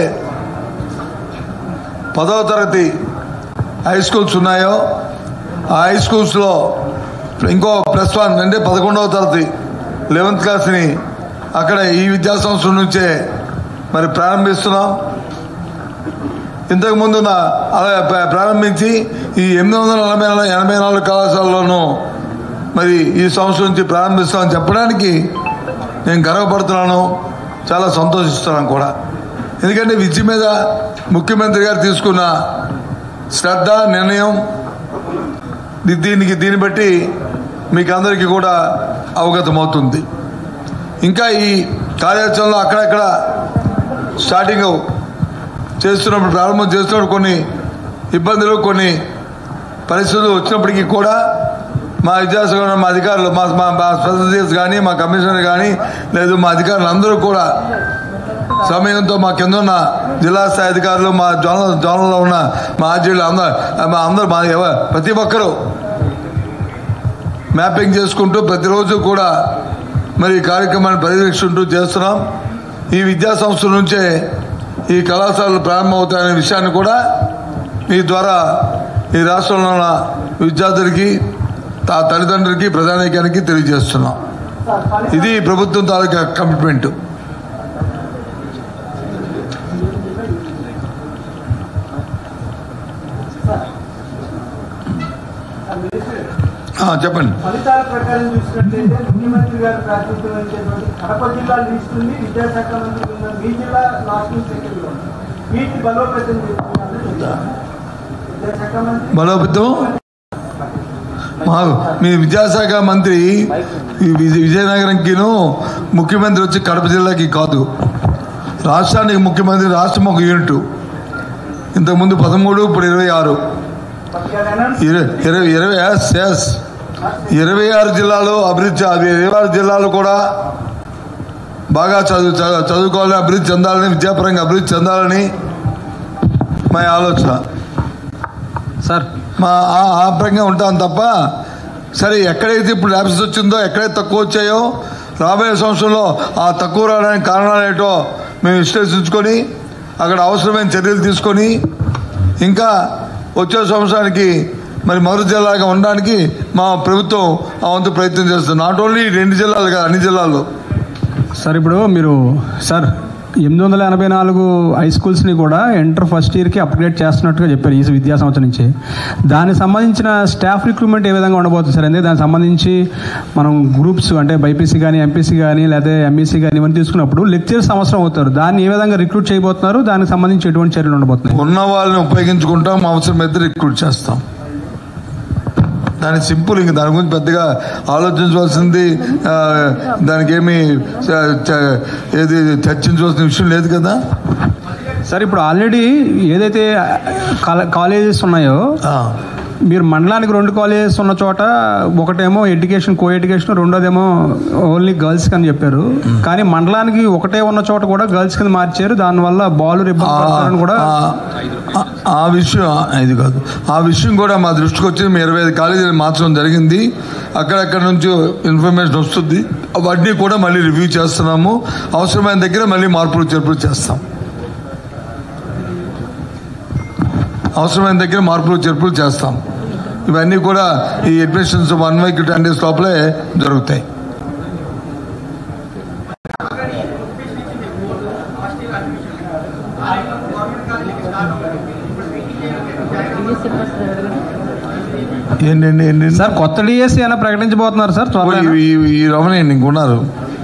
పదవ తరగతి హై స్కూల్స్ ఉన్నాయో ఆ హై స్కూల్స్లో ఇంకో ప్లస్ వన్ అంటే పదకొండవ తరగతి లెవెన్త్ క్లాస్ని అక్కడ ఈ విద్యా సంవత్సరం నుంచే మరి ప్రారంభిస్తున్నాం ఇంతకు ముందు అలా ప్ర- ప్రారంభించి ఈ ఎనిమిది వందల నలభై నాలుగు ఎనభై నాలుగు కళాశాలలోనూ మరి ఈ సంవత్సరం నుంచి ప్రారంభిస్తామని చెప్పడానికి నేను గర్వపడుతున్నాను చాలా సంతోషిస్తున్నాను కూడా ఎందుకంటే విద్య మీద ముఖ్యమంత్రి గారు తీసుకున్న శ్రద్ధ నిర్ణయం దీ- దీనికి దీన్ని బట్టి మీకు అందరికీ కూడా అవగతమవుతుంది ఇంకా ఈ కార్యాచరణలో అక్కడక్కడ స్టార్టింగ్ చేస్తున్నప్పుడు ప్రారంభం చేస్తున్నప్పుడు కొన్ని ఇబ్బందులు కొన్ని పరిస్థితులు వచ్చినప్పటికీ కూడా మా విద్యాశాఖ మా అధికారులు మా మా మా స్పెషలిస్ట్ కానీ మా కమిషనర్ కానీ లేదు మా అధికారులు అందరూ కూడా సమయంతో మా కింద ఉన్న జిల్లా స్థాయి అధికారులు మా జోనల్ జోనల్లో ఉన్న మా ఆర్జీలు అందరూ మా అందరూ మా ఎవ- ప్రతి ఒక్కరూ మ్యాపింగ్ చేసుకుంటూ ప్రతిరోజు కూడా మరి ఈ కార్యక్రమాన్ని పర్యవేక్షింటూ చేస్తున్నాం ఈ విద్యా సంస్థల నుంచే ఈ కళాశాలలు ప్రారంభమవుతాయనే విషయాన్ని కూడా మీ ద్వారా ఈ రాష్ట్రంలో ఉన్న విద్యార్థులకి తా తల్లిదండ్రులకి ప్రధానికానికి తెలియజేస్తున్నాం ఇది ప్రభుత్వం తాలూకా కమిట్మెంట్ ఆ, చెప్పండి ఫలితాల ప్రకారం చూసినట్లయితే ముఖ్యమంత్రి గారు ప్రాతినిధ్యం వహించేటువంటి కడప జిల్లా లీస్ట్ ఉంది విద్యాశాఖ మంత్రి ఉన్న మీ జిల్లా లాస్ట్ సెకండ్ లో వీటి బలోపేతం చేస్తున్నారని చెప్తారు. విద్యాశాఖ మంత్రి బలోపేతం మా మీ విద్యాశాఖ మంత్రి ఈ విజయ విజయనగరంకిను ముఖ్యమంత్రి వచ్చి కడప జిల్లాకి కాదు రాష్ట్రానికి ముఖ్యమంత్రి రాష్ట్రం ఒక యూనిట్ ఇంతకుముందు పదమూడు ఇప్పుడు ఇరవై ఆరు ఇరవై ఇరవై ఇరవై ఎస్ ఎస్ ఇరవై ఆరు జిల్లాలు అభివృద్ధి అవి ఇరవై ఆరు జిల్లాలు కూడా బాగా చదువు చదువు- చదువుకోవాలని అభివృద్ధి చెందాలని విద్యాపరంగా అభివృద్ధి చెందాలని మా ఆలోచన సార్ మా ఆ- ఆ పరంగా ఉంటాం తప్ప సరే ఎక్కడైతే ఇప్పుడు ల్యాబ్స్ వచ్చిందో ఎక్కడైతే తక్కువ వచ్చాయో రాబోయే సంవత్సరంలో ఆ తక్కువ రావడానికి కారణాలు ఏంటో మేము విశ్లేషించుకొని అక్కడ అవసరమైన చర్యలు తీసుకొని ఇంకా వచ్చే సంవత్సరానికి మరి మరో జిల్లాగా ఉండడానికి మా ప్రభుత్వం ఆ వంతు ప్రయత్నం చేస్తుంది నాట్ ఓన్లీ రెండు జిల్లాలు కాదు అన్ని జిల్లాల్లో సార్ ఇప్పుడు మీరు సార్ ఎనిమిది వందల ఎనభై నాలుగు హై స్కూల్స్ని కూడా ఇంటర్ ఫస్ట్ ఇయర్కి అప్గ్రేడ్ చేస్తున్నట్టుగా చెప్పారు ఈ విద్యా సంవత్సరం నుంచి దానికి సంబంధించిన స్టాఫ్ రిక్రూట్మెంట్ ఏ విధంగా ఉండబోతుంది సార్ ఎందుకంటే దానికి సంబంధించి మనం గ్రూప్స్ అంటే బైపీసీ కానీ ఎంపీసీ కానీ లేదా ఎంఈసీ కానీ ఇవన్నీ తీసుకున్నప్పుడు లెక్చర్స్ అవసరం అవుతారు దాన్ని ఏ విధంగా రిక్రూట్ చేయబోతున్నారు దానికి సంబంధించి ఎటువంటి చర్యలు ఉండబోతున్నాయి ఉన్న వాళ్ళని ఉపయోగించుకుంటాం అవసరమైతే రిక్రూట్ చేస్తాం దాని సింపుల్ ఇంక దాని గురించి పెద్దగా ఆలోచించవలసింది ఆ, దానికి ఏమి చ- చ- ఏది చర్చించవలసిన విషయం లేదు కదా సార్ ఇప్పుడు ఆల్రెడీ ఏదైతే కాలేజెస్ ఉన్నాయో ఆ, మీరు మండలానికి రెండు కాలేజెస్ ఉన్న చోట ఒకటేమో ఎడ్యుకేషన్ కో ఎడ్యుకేషన్ రెండోదేమో ఓన్లీ గర్ల్స్ అని చెప్పారు కానీ మండలానికి ఒకటే ఉన్న చోట కూడా గర్ల్స్ కింద మార్చారు దానివల్ల బాలు ఇబ్బంది పడతారని కూడా ఆ- ఆ- ఆ విషయం ఇది కాదు ఆ విషయం కూడా మా దృష్టికి వచ్చి మేము ఇరవై ఐదు కాలేజీలు మార్చడం జరిగింది అక్కడక్కడ నుంచి ఇన్ఫర్మేషన్ వస్తుంది అవన్నీ కూడా మళ్ళీ రివ్యూ చేస్తున్నాము అవసరమైన దగ్గర మళ్ళీ మార్పులు చేర్పులు చేస్తాం అవసరమైన దగ్గర మార్పులు చేర్పులు చేస్తాం ఇవన్నీ కూడా ఈ admissions one week ten days లోపలే జరుగుతాయి ఏంటండి ఏంటండి సార్ కొత్త డిఎస్సి అయినా ప్రకటించబోతున్నారు సార్ త్వరలో ఈ- ఈ- ఈ రమణయ్య ఇంకున్నారు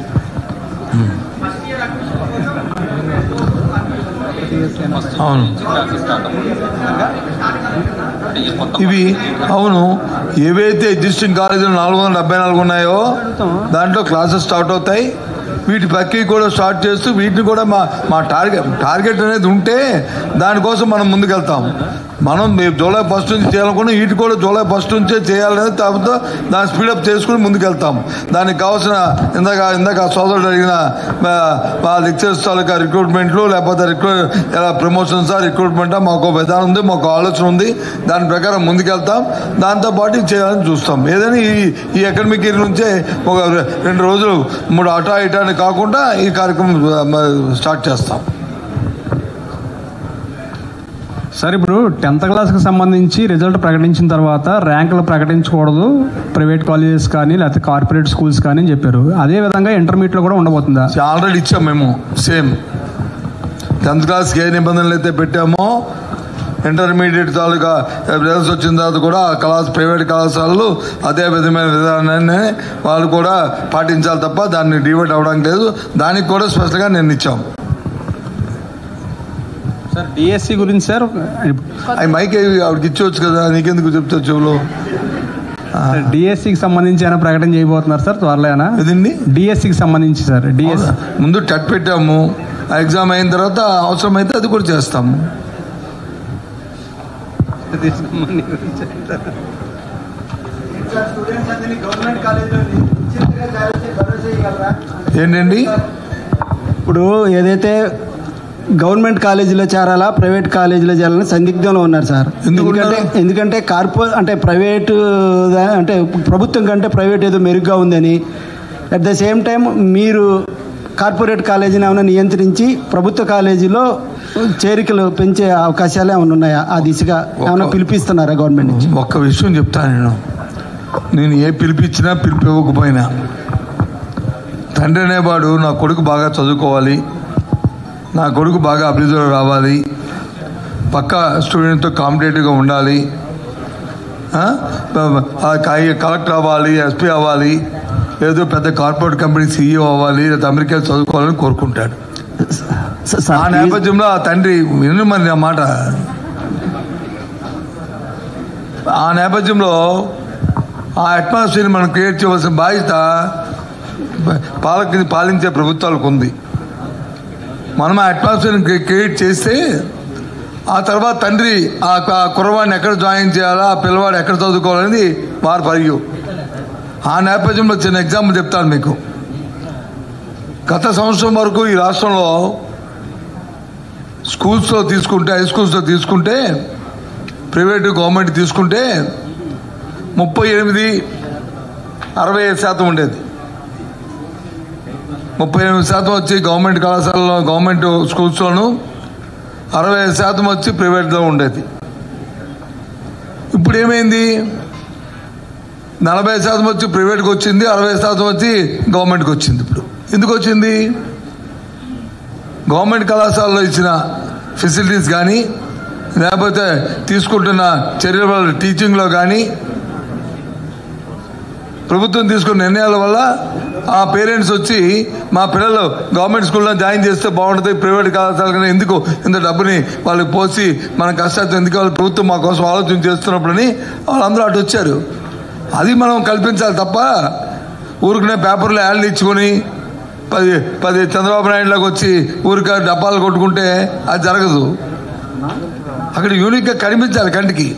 అవును ఇవి అవును ఏవైతే ఎగ్జిస్టింగ్ కాలేజీలు నాలుగు వందల డెబ్బై నాలుగు ఉన్నాయో దాంట్లో క్లాసెస్ స్టార్ట్ అవుతాయి వీటి ప్రక్రియ కూడా స్టార్ట్ చేస్తూ వీటిని కూడా మా మా టార్గెట్ టార్గెట్ అనేది ఉంటే దానికోసం మనం ముందుకెళ్తాం మనం మేము జూలై ఫస్ట్ నుంచి చేయాలనుకున్నా వీటి కూడా జూలై ఫస్ట్ నుంచే చేయాలనేది తర్వాత దాన్ని స్పీడప్ చేసుకుని ముందుకెళ్తాం దానికి కావాల్సిన ఇందాక ఇందాక ఆ సోదరుడు అడిగిన ఆ, మా లెక్చర్స్ తాలూకా రిక్రూట్మెంట్లు లేకపోతే రిక్రూ ఎలా ప్రమోషన్స్ రిక్రూట్మెంటా మాకు ఒక విధానం ఉంది మాకు ఆలోచన ఉంది దాని ప్రకారం ముందుకెళ్తాం దాంతోపాటు ఇది చేయాలని చూస్తాం ఏదైనా ఈ ఈ అకాడమిక్ ఇయర్ నుంచే ఒక రె- రెండు రోజులు మూడు అటా ఇటా అని కాకుండా ఈ కార్యక్రమం ఆ, మ- స్టార్ట్ చేస్తాం సార్ ఇప్పుడు టెన్త్ క్లాస్కి సంబంధించి రిజల్ట్ ప్రకటించిన తర్వాత ర్యాంకులు ప్రకటించకూడదు ప్రైవేట్ కాలేజెస్ కానీ లేకపోతే కార్పొరేట్ స్కూల్స్ కానీ అని చెప్పారు అదే విధంగా ఇంటర్మీడియట్లో కూడా ఉండబోతుందా ఆల్రెడీ ఇచ్చాం మేము సేమ్ టెన్త్ క్లాస్కి ఏ నిబంధనలు అయితే పెట్టామో ఇంటర్మీడియట్ తాలూకా రిజల్ట్స్ వచ్చిన తర్వాత కూడా ఆ క్లాస్ ప్రైవేట్ కళాశాలలు అదే విధమైన విధానాన్ని వాళ్ళు కూడా పాటించాలి తప్ప దాన్ని డివైడ్ అవ్వడానికి లేదు దానికి కూడా స్పెషల్గా నేను ఇచ్చాం సార్ డిఎస్సి గురించి సార్ అవి మైక్ అవి ఆవిడకి ఇచ్చేవచ్చు కదా నీకెందుకు చెప్తా చెవులో డిఎస్సికి సంబంధించి ఏమైనా ప్రకటన చేయబోతున్నారు సార్ త్వరలో ఏమైనా ఇదండి డిఎస్సికి సంబంధించి సార్ డిఎస్ ముందు టెట్ పెట్టాము ఆ ఎగ్జామ్ అయిన తర్వాత అవసరమైతే అది కూడా చేస్తాము స్టూడెంట్స్ అందరినీ గవర్నమెంట్ కాలేజీలో నిశ్చితంగా జాగ్రత్త భరోసా చేయగలరా ఏంటండి ఇప్పుడు ఏదైతే గవర్నమెంట్ కాలేజీలో చేరాలా ప్రైవేట్ కాలేజీలో చేరాలని సందిగ్ధంలో ఉన్నారు సార్ ఎందుకు ఎందుకంటే ఉన్నారు? ఎందుకంటే కార్పొ అంటే ప్రైవేటు దా- అంటే ప్రభుత్వం కంటే ప్రైవేట్ ఏదో మెరుగ్గా ఉందని అట్ ద సేమ్ టైం మీరు కార్పొరేట్ కాలేజీని ఏమైనా నియంత్రించి ప్రభుత్వ కాలేజీలో చేరికలు పెంచే అవకాశాలు ఏమైనా ఉన్నాయా ఆ దిశగా ఏమైనా పిలిపిస్తున్నారా గవర్నమెంట్ నుంచి ఒక్క విషయం చెప్తాను నేను నేను ఏ పిలిపించినా పిలిపి ఇవ్వకపోయినా తండ్రి అనేవాడు నా కొడుకు బాగా చదువుకోవాలి నా కొడుకు బాగా అభివృద్ధిలో రావాలి పక్క స్టూడెంట్తో కాంపిటేటివ్గా ఉండాలి ఆ? ఆ కా- కలెక్టర్ అవ్వాలి ఎస్పీ అవ్వాలి ఏదో పెద్ద కార్పొరేట్ కంపెనీ సీఈఓ అవ్వాలి లేదా అమెరికా చదువుకోవాలని కోరుకుంటాడు స- ఆ సార్ ప్లీజ్. నేపథ్యంలో ఆ తండ్రి విను మరి నా మాట ఆ నేపథ్యంలో ఆ అట్మాస్ఫియర్ మనం క్రియేట్ చేయవలసిన బాధ్యత పాలక పాలించే ప్రభుత్వాలకు ఉంది మనం ఆ అట్మాస్ఫియర్ క్రియేట్ చేస్తే ఆ తర్వాత తండ్రి ఆ ఆ కుర్రవాడిని ఎక్కడ జాయిన్ చేయాలా ఆ పిల్లవాడు ఎక్కడ చదువుకోవాలనేది వారి పరియు ఆ నేపథ్యంలో చిన్న ఎగ్జాంపుల్ చెప్తాను మీకు గత సంవత్సరం వరకు ఈ రాష్ట్రంలో స్కూల్స్లో తీసుకుంటే హై స్కూల్స్లో తీసుకుంటే ప్రైవేటు గవర్నమెంట్ తీసుకుంటే ముప్పై ఎనిమిది అరవై ఐదు శాతం ఉండేది ముప్పై ఎనిమిది శాతం వచ్చి గవర్నమెంట్ కళాశాలలో గవర్నమెంట్ స్కూల్స్లోను అరవై ఐదు శాతం వచ్చి ప్రైవేట్లో ఉండేది ఇప్పుడు ఏమైంది నలభై శాతం వచ్చి ప్రైవేట్కి వచ్చింది అరవై శాతం వచ్చి గవర్నమెంట్కి వచ్చింది ఇప్పుడు ఎందుకు వచ్చింది గవర్నమెంట్ కళాశాలలో ఇచ్చిన ఫెసిలిటీస్ కానీ లేకపోతే తీసుకుంటున్న చర్యల వల్ల టీచింగ్లో కానీ ప్రభుత్వం తీసుకున్న నిర్ణయాల వల్ల ఆ పేరెంట్స్ వచ్చి మా పిల్లలు గవర్నమెంట్ స్కూల్లో జాయిన్ చేస్తే బాగుంటుంది ప్రైవేట్ కళాశాల కన్నా ఎందుకు ఇంత డబ్బుని వాళ్ళకి పోసి మన కష్టాలు ఎందుకు వాళ్ళు ప్రభుత్వం మా కోసం ఆలోచన చేస్తున్నప్పుడని వాళ్ళందరూ అటు వచ్చారు అది మనం కల్పించాలి తప్ప ఊరికనే పేపర్లో యాడ్లు ఇచ్చుకొని పది పది చంద్రబాబు నాయుడులోకి వచ్చి ఊరిక డబ్బాలు కొట్టుకుంటే అది జరగదు అక్కడ యూనిక్గా కనిపించాలి కంటికి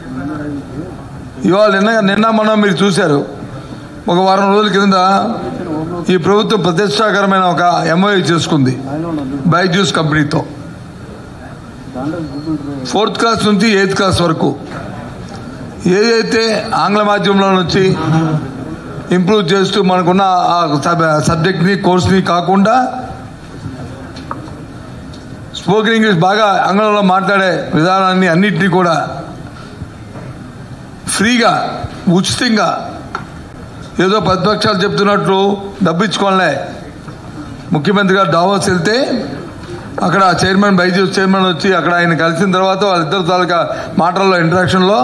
ఇవాళ నిన్న నిన్న మనం మీరు చూశారు ఒక వారం రోజుల కింద ఈ ప్రభుత్వం ప్రతిష్టాకరమైన ఒక ఎంఓఏ చేసుకుంది బైజూస్ కంపెనీతో ఫోర్త్ క్లాస్ నుంచి ఎయిత్ క్లాస్ వరకు ఏదైతే ఆంగ్ల మాధ్యమంలో నుంచి ఇంప్రూవ్ చేస్తూ మనకున్న ఆ సబ్- సబ్జెక్ట్ని కోర్స్ని కాకుండా స్పోకెన్ ఇంగ్లీష్ బాగా ఆంగ్లంలో మాట్లాడే విధానాన్ని అన్నింటినీ కూడా ఫ్రీగా ఉచితంగా ఏదో ప్రతిపక్షాలు చెప్తున్నట్లు డబ్బు ఇచ్చుకోలే ముఖ్యమంత్రి గారు డావోస్ వెళ్తే అక్కడ చైర్మన్ బైజూస్ చైర్మన్ వచ్చి అక్కడ ఆయన కలిసిన తర్వాత వాళ్ళిద్దరు తాలూకా మాటల్లో ఇంటరాక్షన్లో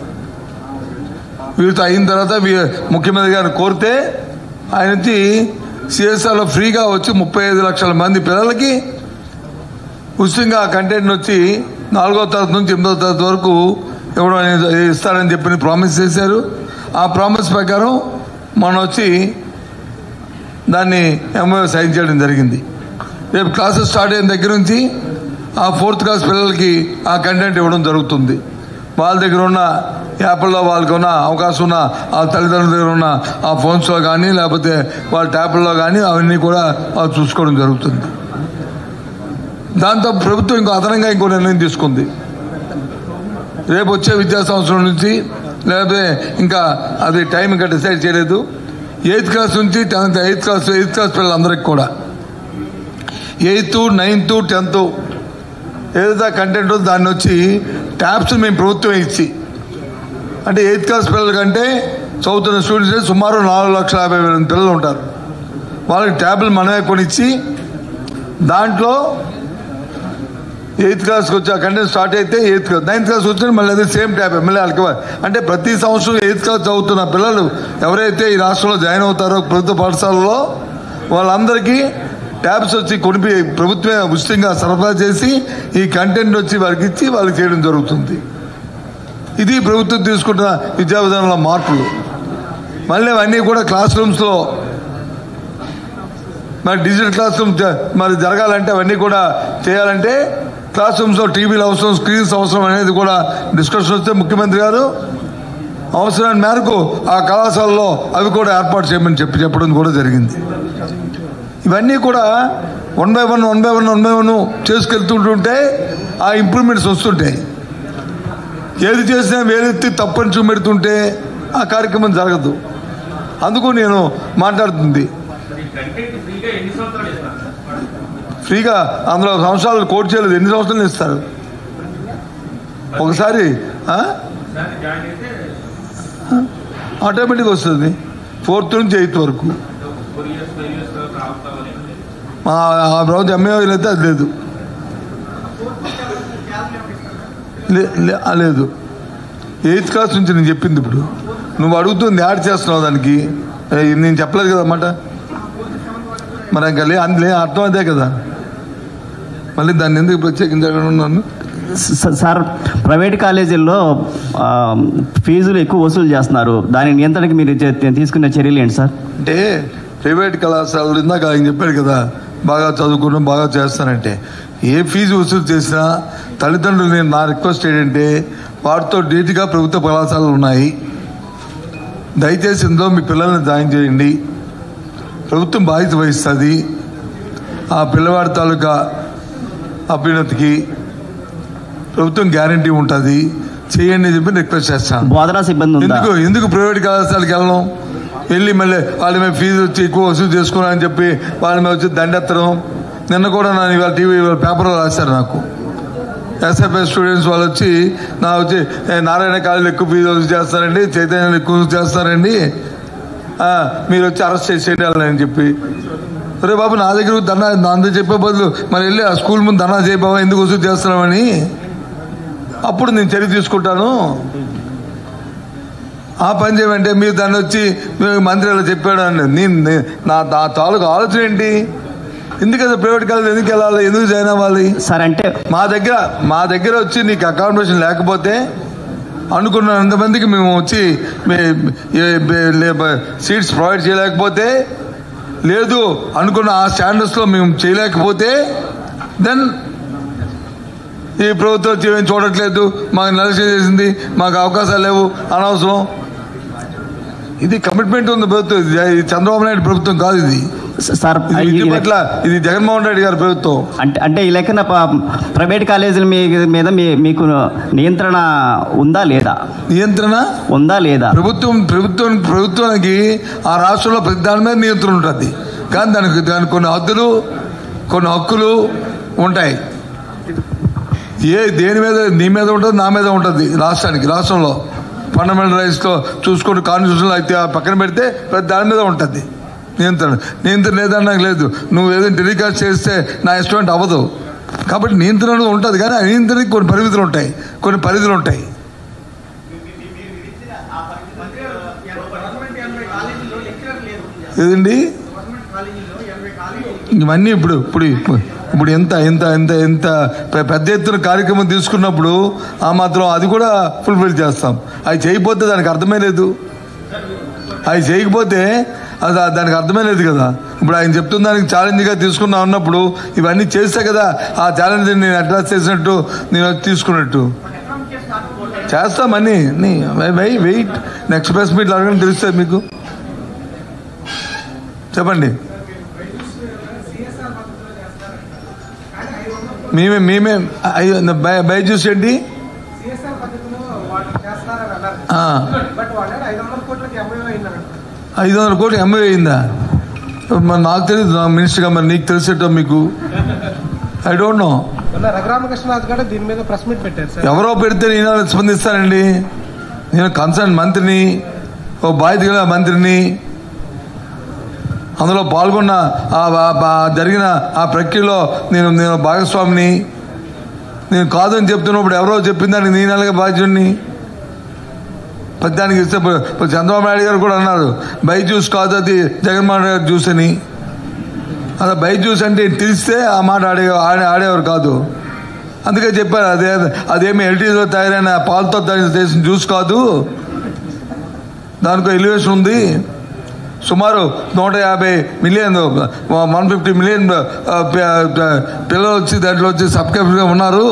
వీరితో అయిన తర్వాత వీ- ముఖ్యమంత్రి గారిని కోరితే ఆయన వచ్చి సిఎస్ఆర్లో ఫ్రీగా వచ్చి ముప్పై ఐదు లక్షల మంది పిల్లలకి ఉచితంగా ఆ కంటెంట్ వచ్చి నాలుగో తరగతి నుంచి ఎనిమిదో తరగతి వరకు ఇవ్వడం అనేది ఇస్తారని చెప్పి ప్రామిస్ చేశారు ఆ ప్రామిస్ ప్రకారం మనం వచ్చి దాన్ని ఎంఓ సైన్ చేయడం జరిగింది రేపు క్లాసెస్ స్టార్ట్ అయిన దగ్గర నుంచి ఆ ఫోర్త్ క్లాస్ పిల్లలకి ఆ కంటెంట్ ఇవ్వడం జరుగుతుంది వాళ్ళ దగ్గర ఉన్న యాప్ల్లో వాళ్ళకి ఉన్న అవకాశం ఉన్న ఆ తల్లిదండ్రుల దగ్గర ఉన్న ఆ ఫోన్స్లో కానీ లేకపోతే వాళ్ళ ట్యాబ్ల్లో కానీ అవన్నీ కూడా వాళ్ళు చూసుకోవడం జరుగుతుంది దాంతో ప్రభుత్వం ఇంకో అదనంగా ఇంకో నిర్ణయం తీసుకుంది రేపు వచ్చే విద్యా సంవత్సరం నుంచి లేకపోతే ఇంకా అది టైం ఇంకా డిసైడ్ చేయలేదు ఎయిత్ క్లాస్ నుంచి tenth eighth class eighth class పిల్లలందరికీ కూడా ఎయిత్ నైన్త్ టెన్త్ ఏదైతే కంటెంట్ ఉందో దాన్ని వచ్చి ట్యాబ్స్ మేము ప్రభుత్వం ఇచ్చి అంటే ఎయిత్ క్లాస్ పిల్లల కంటే చదువుతున్న స్టూడెంట్స్ సుమారు నాలుగు లక్షల యాభై వేల మంది పిల్లలు ఉంటారు వాళ్ళకి ట్యాబ్లు మనమే కొనిచ్చి దాంట్లో ఎయిత్ క్లాస్కి వచ్చి ఆ కంటెంట్ స్టార్ట్ అయితే ఎయిత్ క్లాస్ నైన్త్ క్లాస్ వచ్చిన మళ్ళీ అదే సేమ్ ట్యాబ్ మళ్ళీ వాళ్ళకి ఇవ్వాలి. అంటే ప్రతి సంవత్సరం ఎయిత్ క్లాస్ చదువుతున్న పిల్లలు ఎవరైతే ఈ రాష్ట్రంలో జాయిన్ అవుతారో ప్రభుత్వ పాఠశాలలో వాళ్ళందరికీ ట్యాబ్స్ వచ్చి కొనిపి ప్రభుత్వమే ఉచితంగా సరఫరా చేసి ఈ కంటెంట్ వచ్చి వారికి ఇచ్చి వాళ్ళకి చేయడం జరుగుతుంది ఇది ప్రభుత్వం తీసుకుంటున్న విద్యా విధానంలో మార్పులు మళ్ళీ అవన్నీ కూడా క్లాస్ రూమ్స్లో మరి డిజిటల్ క్లాస్ రూమ్ జ- మరి జరగాలంటే అవన్నీ కూడా చేయాలంటే క్లాస్ రూమ్స్లో టీవీలు అవసరం స్క్రీన్స్ అవసరం అనేది కూడా డిస్కషన్ వస్తే ముఖ్యమంత్రి గారు అవసరాన్ని మేరకు ఆ కళాశాలలో అవి కూడా ఏర్పాటు చేయమని చెప్పి చెప్పడం కూడా జరిగింది ఇవన్నీ కూడా one by one one by one one by one చేసుకెళ్తుంటుంటే ఆ ఇంప్రూవ్మెంట్స్ వస్తుంటాయి ఏది చేసినా వేరెత్తి తప్పని చూపెడుతుంటే ఆ కార్యక్రమం జరగదు అందుకు నేను మాట్లాడుతుంది ఫ్రీగా అందులో సంవత్సరాలు కోట్ చేయలేదు ఎన్ని సంవత్సరాలు ఇస్తారు ఒకసారి ఆ? ఆటోమేటిక్ వస్తుంది ఫోర్త్ నుంచి ఎయిత్ వరకు మా ఆ రోజు ఎంఏఓలు అయితే అది లేదు లే- లే- ఆ, లేదు ఎయిత్ క్లాస్ నుంచి నేను చెప్పింది ఇప్పుడు నువ్వు అడుగుతుంది యాడ్ చేస్తున్నావు దానికి ఏ, నేను చెప్పలేదు కదా అన్నమాట మరి ఇంకా లే అందులో అర్థం అదే కదా మళ్ళీ దాన్ని ఎందుకు ప్రత్యేకించాను స- సార్ ప్రైవేట్ కాలేజీల్లో ఆ, ఫీజులు ఎక్కువ వసూలు చేస్తున్నారు దాని నియంత్రణకి మీరు చే- తీసుకున్న చర్యలు ఏంటి సార్ అంటే ప్రైవేట్ కళాశాలలు ఇందాక ఆయన చెప్పాడు కదా బాగా చదువుకున్నాం బాగా చేస్తానంటే ఏ ఫీజు వసూలు చేసినా తల్లిదండ్రులు నేను నా రిక్వెస్ట్ ఏంటంటే వాటితో డీట్గా ప్రభుత్వ కళాశాలలు ఉన్నాయి దయచేసి ఇందులో మీ పిల్లల్ని జాయిన్ చేయండి ప్రభుత్వం బాధ్యత వహిస్తుంది ఆ పిల్లవాడి తాలూకా అభ్యున్నతికి ప్రభుత్వం గ్యారంటీ ఉంటుంది చేయండి అని చెప్పి రిక్వెస్ట్ చేస్తాను బోధనా సిబ్బంది ఉందా ఎందుకు ఎందుకు ప్రైవేట్ కళాశాలకి వెళ్ళడం వెళ్ళి మళ్ళీ వాళ్ళ మీద ఫీజు వచ్చి ఎక్కువ వసూలు చేసుకున్నారని చెప్పి వాళ్ళ మీద వచ్చి దండెత్తడం నిన్న కూడా నా ఇవాళ టీవీ ఇవాళ పేపర్లో రాశారు నాకు ఎస్ఎఫ్ఎస్ స్టూడెంట్స్ వాళ్ళు వచ్చి నా వచ్చి "ఏ, నారాయణ కాలేజీలో ఎక్కువ ఫీజు వసూలు చేస్తారండి చైతన్యంలో ఎక్కువ వసూలు చేస్తారండి ఆ, మీరు వచ్చి అరెస్ట్ చేసేయండి వాళ్ళని చెప్పి అరే బాబు నా దగ్గర ధర్నా నా అందరూ చెప్పే బదులు మరి వెళ్ళి ఆ స్కూల్ ముందు ధర్నా చేయ బాబా ఎందుకు వసూలు చేస్తున్నామని అప్పుడు నేను చర్య తీసుకుంటాను ఆ పని చేయమంటే మీరు దాన్ని వచ్చి మీరు మంత్రి అలా చెప్పాడు అని నేను నే- నా నా తాలూకు ఆలోచన ఏంటి ఎందుకు అది ప్రైవేట్ కాలేజ్ ఎందుకు వెళ్ళాలి ఎందుకు జాయిన్ అవ్వాలి సార్ అంటే మా దగ్గర మా దగ్గర వచ్చి నీకు అకామిడేషన్ లేకపోతే అనుకున్నంతమందికి మేము వచ్చి సీట్స్ ప్రొవైడ్ చేయలేకపోతే లేదు అనుకున్న ఆ స్టాండర్డ్స్లో మేము చేయలేకపోతే దెన్ ఈ ప్రభుత్వం వచ్చి ఏం చూడట్లేదు మాకు నిరసన చేసింది మాకు అవకాశాలు లేవు అనవసరం ఇది కమిట్మెంట్ ఉంది ప్రభుత్వం ఇది ఇది చంద్రబాబు నాయుడు ప్రభుత్వం కాదు ఇది స- సార్ ఇది ఈ- విద్య ఈ- పట్ల ఇది జగన్మోహన్ రెడ్డి గారి ప్రభుత్వం అంటే అంటే ఈ లెక్కన ప- ప్రైవేట్ కాలేజీల మీ- మీద మీ- మీకు నియంత్రణ ఉందా లేదా నియంత్రణ ఉందా లేదా ప్రభుత్వం ప్రభుత్వం ప్రభుత్వానికి ఆ రాష్ట్రంలో ప్రతి దాని మీద నియంత్రణ ఉంటుంది కానీ దానికి దానికి కొన్ని హద్దులు కొన్ని హక్కులు ఉంటాయి ఏ దేని మీద నీ మీద ఉంటుంది నా మీద ఉంటుంది రాష్ట్రానికి రాష్ట్రంలో ఫండమెంటల్ రైట్స్లో చూసుకుంటూ కాన్స్టిట్యూషన్ అయితే ఆ పక్కన పెడితే ప్రతి దాని మీద ఉంటుంది నియంత్రణ నియంత్రణ లేదని నాకు లేదు నువ్వు ఏదైనా టెలికాస్ట్ చేస్తే నా ఇష్టం అవ్వదు కాబట్టి నియంత్రణ ఉంటుంది కానీ ఆ నియంత్రణకి కొన్ని పరిమితులు ఉంటాయి కొన్ని పరిధులు ఉంటాయి ఏదండి ఇవన్నీ ఇప్పుడు ఇప్పుడు ఇప్పుడు ఎంత ఎంత ఎంత ఎంత పె- పెద్ద ఎత్తున కార్యక్రమం తీసుకున్నప్పుడు ఆ మాత్రం అది కూడా ఫుల్ఫిల్ చేస్తాం అవి చేయకపోతే దానికి అర్థమే లేదు అవి చేయకపోతే అది దానికి అర్థమే లేదు కదా ఇప్పుడు ఆయన చెప్తున్న దానికి ఛాలెంజ్గా తీసుకున్నా ఉన్నప్పుడు ఇవన్నీ చేస్తే కదా ఆ ఛాలెంజ్ నేను అడ్రస్ చేసినట్టు నేను వచ్చి తీసుకున్నట్టు చేస్తామని వై వెయిట్ నెక్స్ట్ ప్రెస్ మీట్లు అడగని తెలుస్తుంది మీకు చెప్పండి మేమే మేమే అయ్యో బై- బైజూస్ ఏంటి ఆ. ఐదు వందల కోట్లు ఎంఐ అయిందా మరి నాకు తెలియదు నా మినిస్టర్గా మరి నీకు తెలిసేటో మీకు ఐ డోంట్ నో మొన్న రఘురామకృష్ణరాజు గారు దీని మీద ప్రెస్ మీట్ పెట్టారు సార్ ఎవరో పెడితే నేను ఎలా స్పందిస్తానండి నేను కన్సర్న్ మంత్రిని ఓ బాధ్యత గల మంత్రిని అందులో పాల్గొన్న ఆ ఆ- ఆ జరిగిన ఆ ప్రక్రియలో నేను నేను భాగస్వామిని నేను కాదని చెప్తున్నప్పుడు ఎవరో చెప్పిన దానికి నేను అలాగే బాధ్యుడిని పద్యానికి ఇస్తే ఇప్పుడు ఇప్పుడు చంద్రబాబు నాయుడు గారు కూడా అన్నారు బై జ్యూస్ కాదు అది జగన్మోహన్ రెడ్డి గారి జ్యూస్ అని అదే బై జ్యూస్ అంటే తెలిస్తే ఆ మాట ఆడే ఆడే ఆడేవారు కాదు అందుకే చెప్పారు అదే అదేమి ఎల్టీలో తయారైన పాలతో తయారు చేసిన జ్యూస్ కాదు దానికి ఎలివేషన్ ఉంది సుమారు నూట యాభై మిలియన్ వన్ ఫిఫ్టీ మిలియన్ పిల్లలు వచ్చి దాంట్లో వచ్చి సబ్స్క్రైబర్గా ఉన్నారు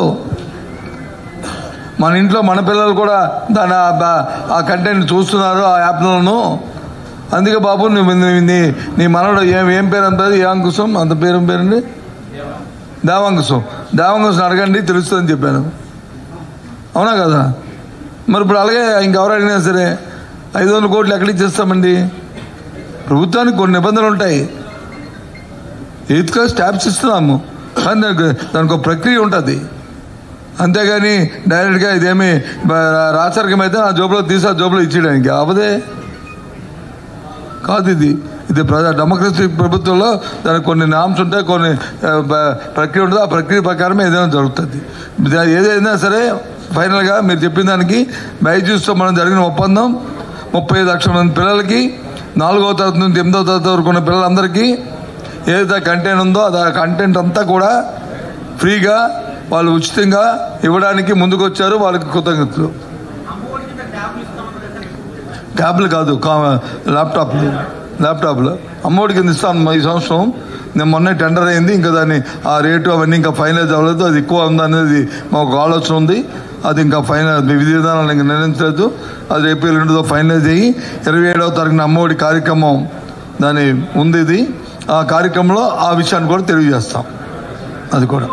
మన ఇంట్లో మన పిల్లలు కూడా దాని ఆ- ఆ- ఆ కంటెంట్ చూస్తున్నారు ఆ యాప్లను అందుకే బాబు నువ్వు నీ- నీ నీ మనవడు ఏం ఏం పేరు అంత ఏ అంకుశం అంత పేరు ఏం పేరండి దేవాంకుశం దేవాంకుశం అడగండి తెలుస్తుందని చెప్పాను అవునా కదా మరి ఇప్పుడు అలాగే ఇంకెవరు అడిగినా సరే ఐదు వందల కోట్లు ఎక్కడికి చేస్తామండి ప్రభుత్వానికి కొన్ని నిబంధనలు ఉంటాయి ఎయిత్ క్లాస్ ట్యాబ్స్ ఇస్తున్నాము కానీ దానికి దానికి ఒక ప్రక్రియ ఉంటుంది అంతేగాని డైరెక్ట్గా ఇదేమి బ- రాచరికం అయితే ఆ జోబులో తీసి ఆ జోబులో ఇచ్చేయడానికి అవదే కాదు ఇది ఇది ప్రజా డెమోక్రసీ ప్రభుత్వంలో దానికి కొన్ని నామ్స్ ఉంటాయి కొన్ని ఆ, బ- ప్రక్రియ ఉంటుంది ఆ ప్రక్రియ ప్రకారమే ఏదైనా జరుగుతుంది దా- ఏదైనా సరే ఫైనల్గా మీరు చెప్పిన దానికి బైజూస్తో మనం జరిగిన ఒప్పందం ముప్పై ఐదు లక్షల మంది పిల్లలకి నాలుగవ తరగతి నుంచి ఎనిమిదవ తరగతి వరకు ఉన్న పిల్లలందరికీ ఏదైతే కంటెంట్ ఉందో అది ఆ కంటెంట్ అంతా కూడా ఫ్రీగా వాళ్ళు ఉచితంగా ఇవ్వడానికి ముందుకు వచ్చారు వాళ్ళకి కృతజ్ఞతలు ట్యాబ్లు కాదు కా- ల్యాప్టాప్లు ల్యాప్టాప్లు అమ్మఒడి కింద ఇస్తాను ఈ సంవత్సరం నేను మొన్నే టెండర్ అయింది ఇంకా దాన్ని ఆ రేటు అవన్నీ ఇంకా ఫైనలైజ్ అవ్వలేదు అది ఎక్కువ ఉంది అనేది మాకు ఆలోచన ఉంది అది ఇంకా ఫైనల్ విధి విధానాలు ఇంకా నిర్ణయించలేదు అది రేపు ఎల్లుండితో ఫైనలైజ్ అయ్యి ఇరవై ఏడవ తారీఖున అమ్మఒడి కార్యక్రమం దాని ఉంది ఇది ఆ కార్యక్రమంలో ఆ విషయాన్ని కూడా తెలియజేస్తాం అది కూడా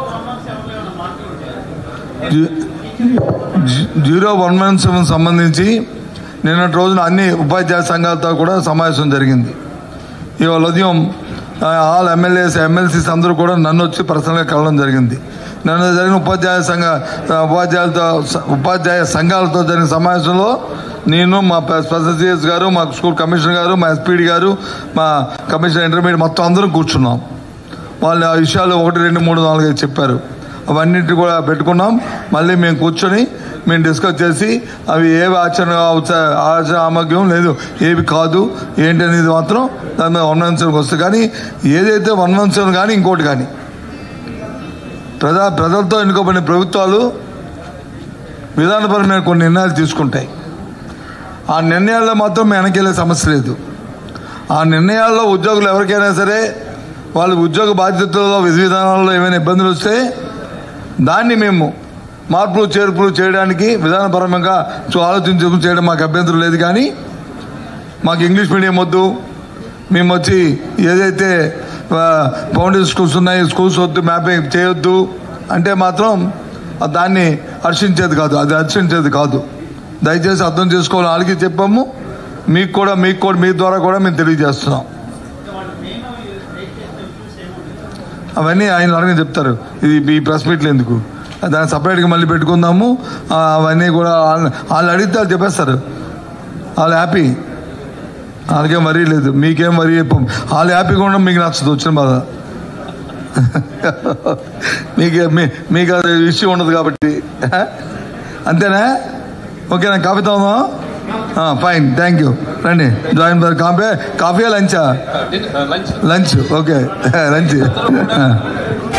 జీ- జీ- జీరో వన్ వన్ సెవెన్ సంబంధించి నిన్నటి రోజున అన్ని ఉపాధ్యాయ సంఘాలతో కూడా సమావేశం జరిగింది ఇవాళ ఉదయం ఆ, ఆల్ ఎమ్మెల్యేస్ ఎమ్మెల్సీస్ అందరూ కూడా నన్ను వచ్చి పర్సనల్గా కలవడం జరిగింది నన్ను జరిగిన ఉపాధ్యాయ సంఘ ఆ, ఉపాధ్యాయులతో స- ఉపాధ్యాయ సంఘాలతో జరిగిన సమావేశంలో నేను మా ప- స్పెషల్ సిఎస్ గారు మా స్కూల్ కమిషనర్ గారు మా ఎస్పీడీ గారు మా కమిషనర్ ఇంటర్మీడియట్ మొత్తం అందరం కూర్చున్నాం వాళ్ళు ఆ విషయాలు ఒకటి రెండు మూడు నాలుగు ఐదు చెప్పారు అవన్నిటి కూడా పెట్టుకున్నాం మళ్ళీ మేము కూర్చొని మేము డిస్కస్ చేసి అవి ఏవి ఆచరణ అవుతా ఆచరణ ఆమోగ్యం లేదు ఏవి కాదు ఏంటి అనేది మాత్రం దాని మీద వన్ వన్ సెవెన్కి వస్తుంది కానీ ఏదైతే వన్ వన్ సెవెన్ కానీ ఇంకోటి కానీ ప్రజా ప్రజలతో ఎన్నుకోబడిన ప్రభుత్వాలు విధానపరమైన కొన్ని నిర్ణయాలు తీసుకుంటాయి ఆ నిర్ణయాల్లో మాత్రం వెనకెళ్ళే సమస్య లేదు ఆ నిర్ణయాల్లో ఉద్యోగులు ఎవరికైనా సరే వాళ్ళ ఉద్యోగ బాధ్యతల్లో విధి విధానాల్లో ఏమైనా ఇబ్బందులు వస్తే దాన్ని మేము మార్పులు చేర్పులు చేయడానికి విధానపరంగా చూ- ఆలోచించుకుని చేయడం మాకు అభ్యంతరం లేదు కానీ మాకు ఇంగ్లీష్ మీడియం వద్దు మేము వచ్చి ఏదైతే ఫౌండేషన్ స్కూల్స్ ఉన్నాయి స్కూల్స్ వద్దు మ్యాపింగ్ చేయొద్దు అంటే మాత్రం దాన్ని హర్షించేది కాదు అది హర్షించేది కాదు దయచేసి అర్థం చేసుకోవాలి వాళ్ళకి చెప్పాము మీకు కూడా మీకు కూడా మీ ద్వారా కూడా మేము తెలియజేస్తున్నాం అవన్నీ ఆయన అడగని చెప్తారు ఇది ఈ ప్రెస్ మీట్లు ఎందుకు దాన్ని సపరేట్గా మళ్ళీ పెట్టుకుందాము ఆ, అవన్నీ కూడా వాళ్ళు వాళ్ళు అడిగితే వాళ్ళు చెప్పేస్తారు వాళ్ళు హ్యాపీ వాళ్ళకేం వరీ లేదు మీకేం వరీ చెప్పం వాళ్ళు హ్యాపీగా ఉండడం మీకు నచ్చదు వచ్చిన బాధ మీకు మీ- మీకు అది ఇష్యూ ఉండదు కాబట్టి అంతేనా ఓకేనా కాఫీ తాగుదాం ఫైన్ థ్యాంక్ యూ రండి జాయిన్ బర్ కాఫీ కాఫీ లంచా లంచ్ ఓకే లంచ్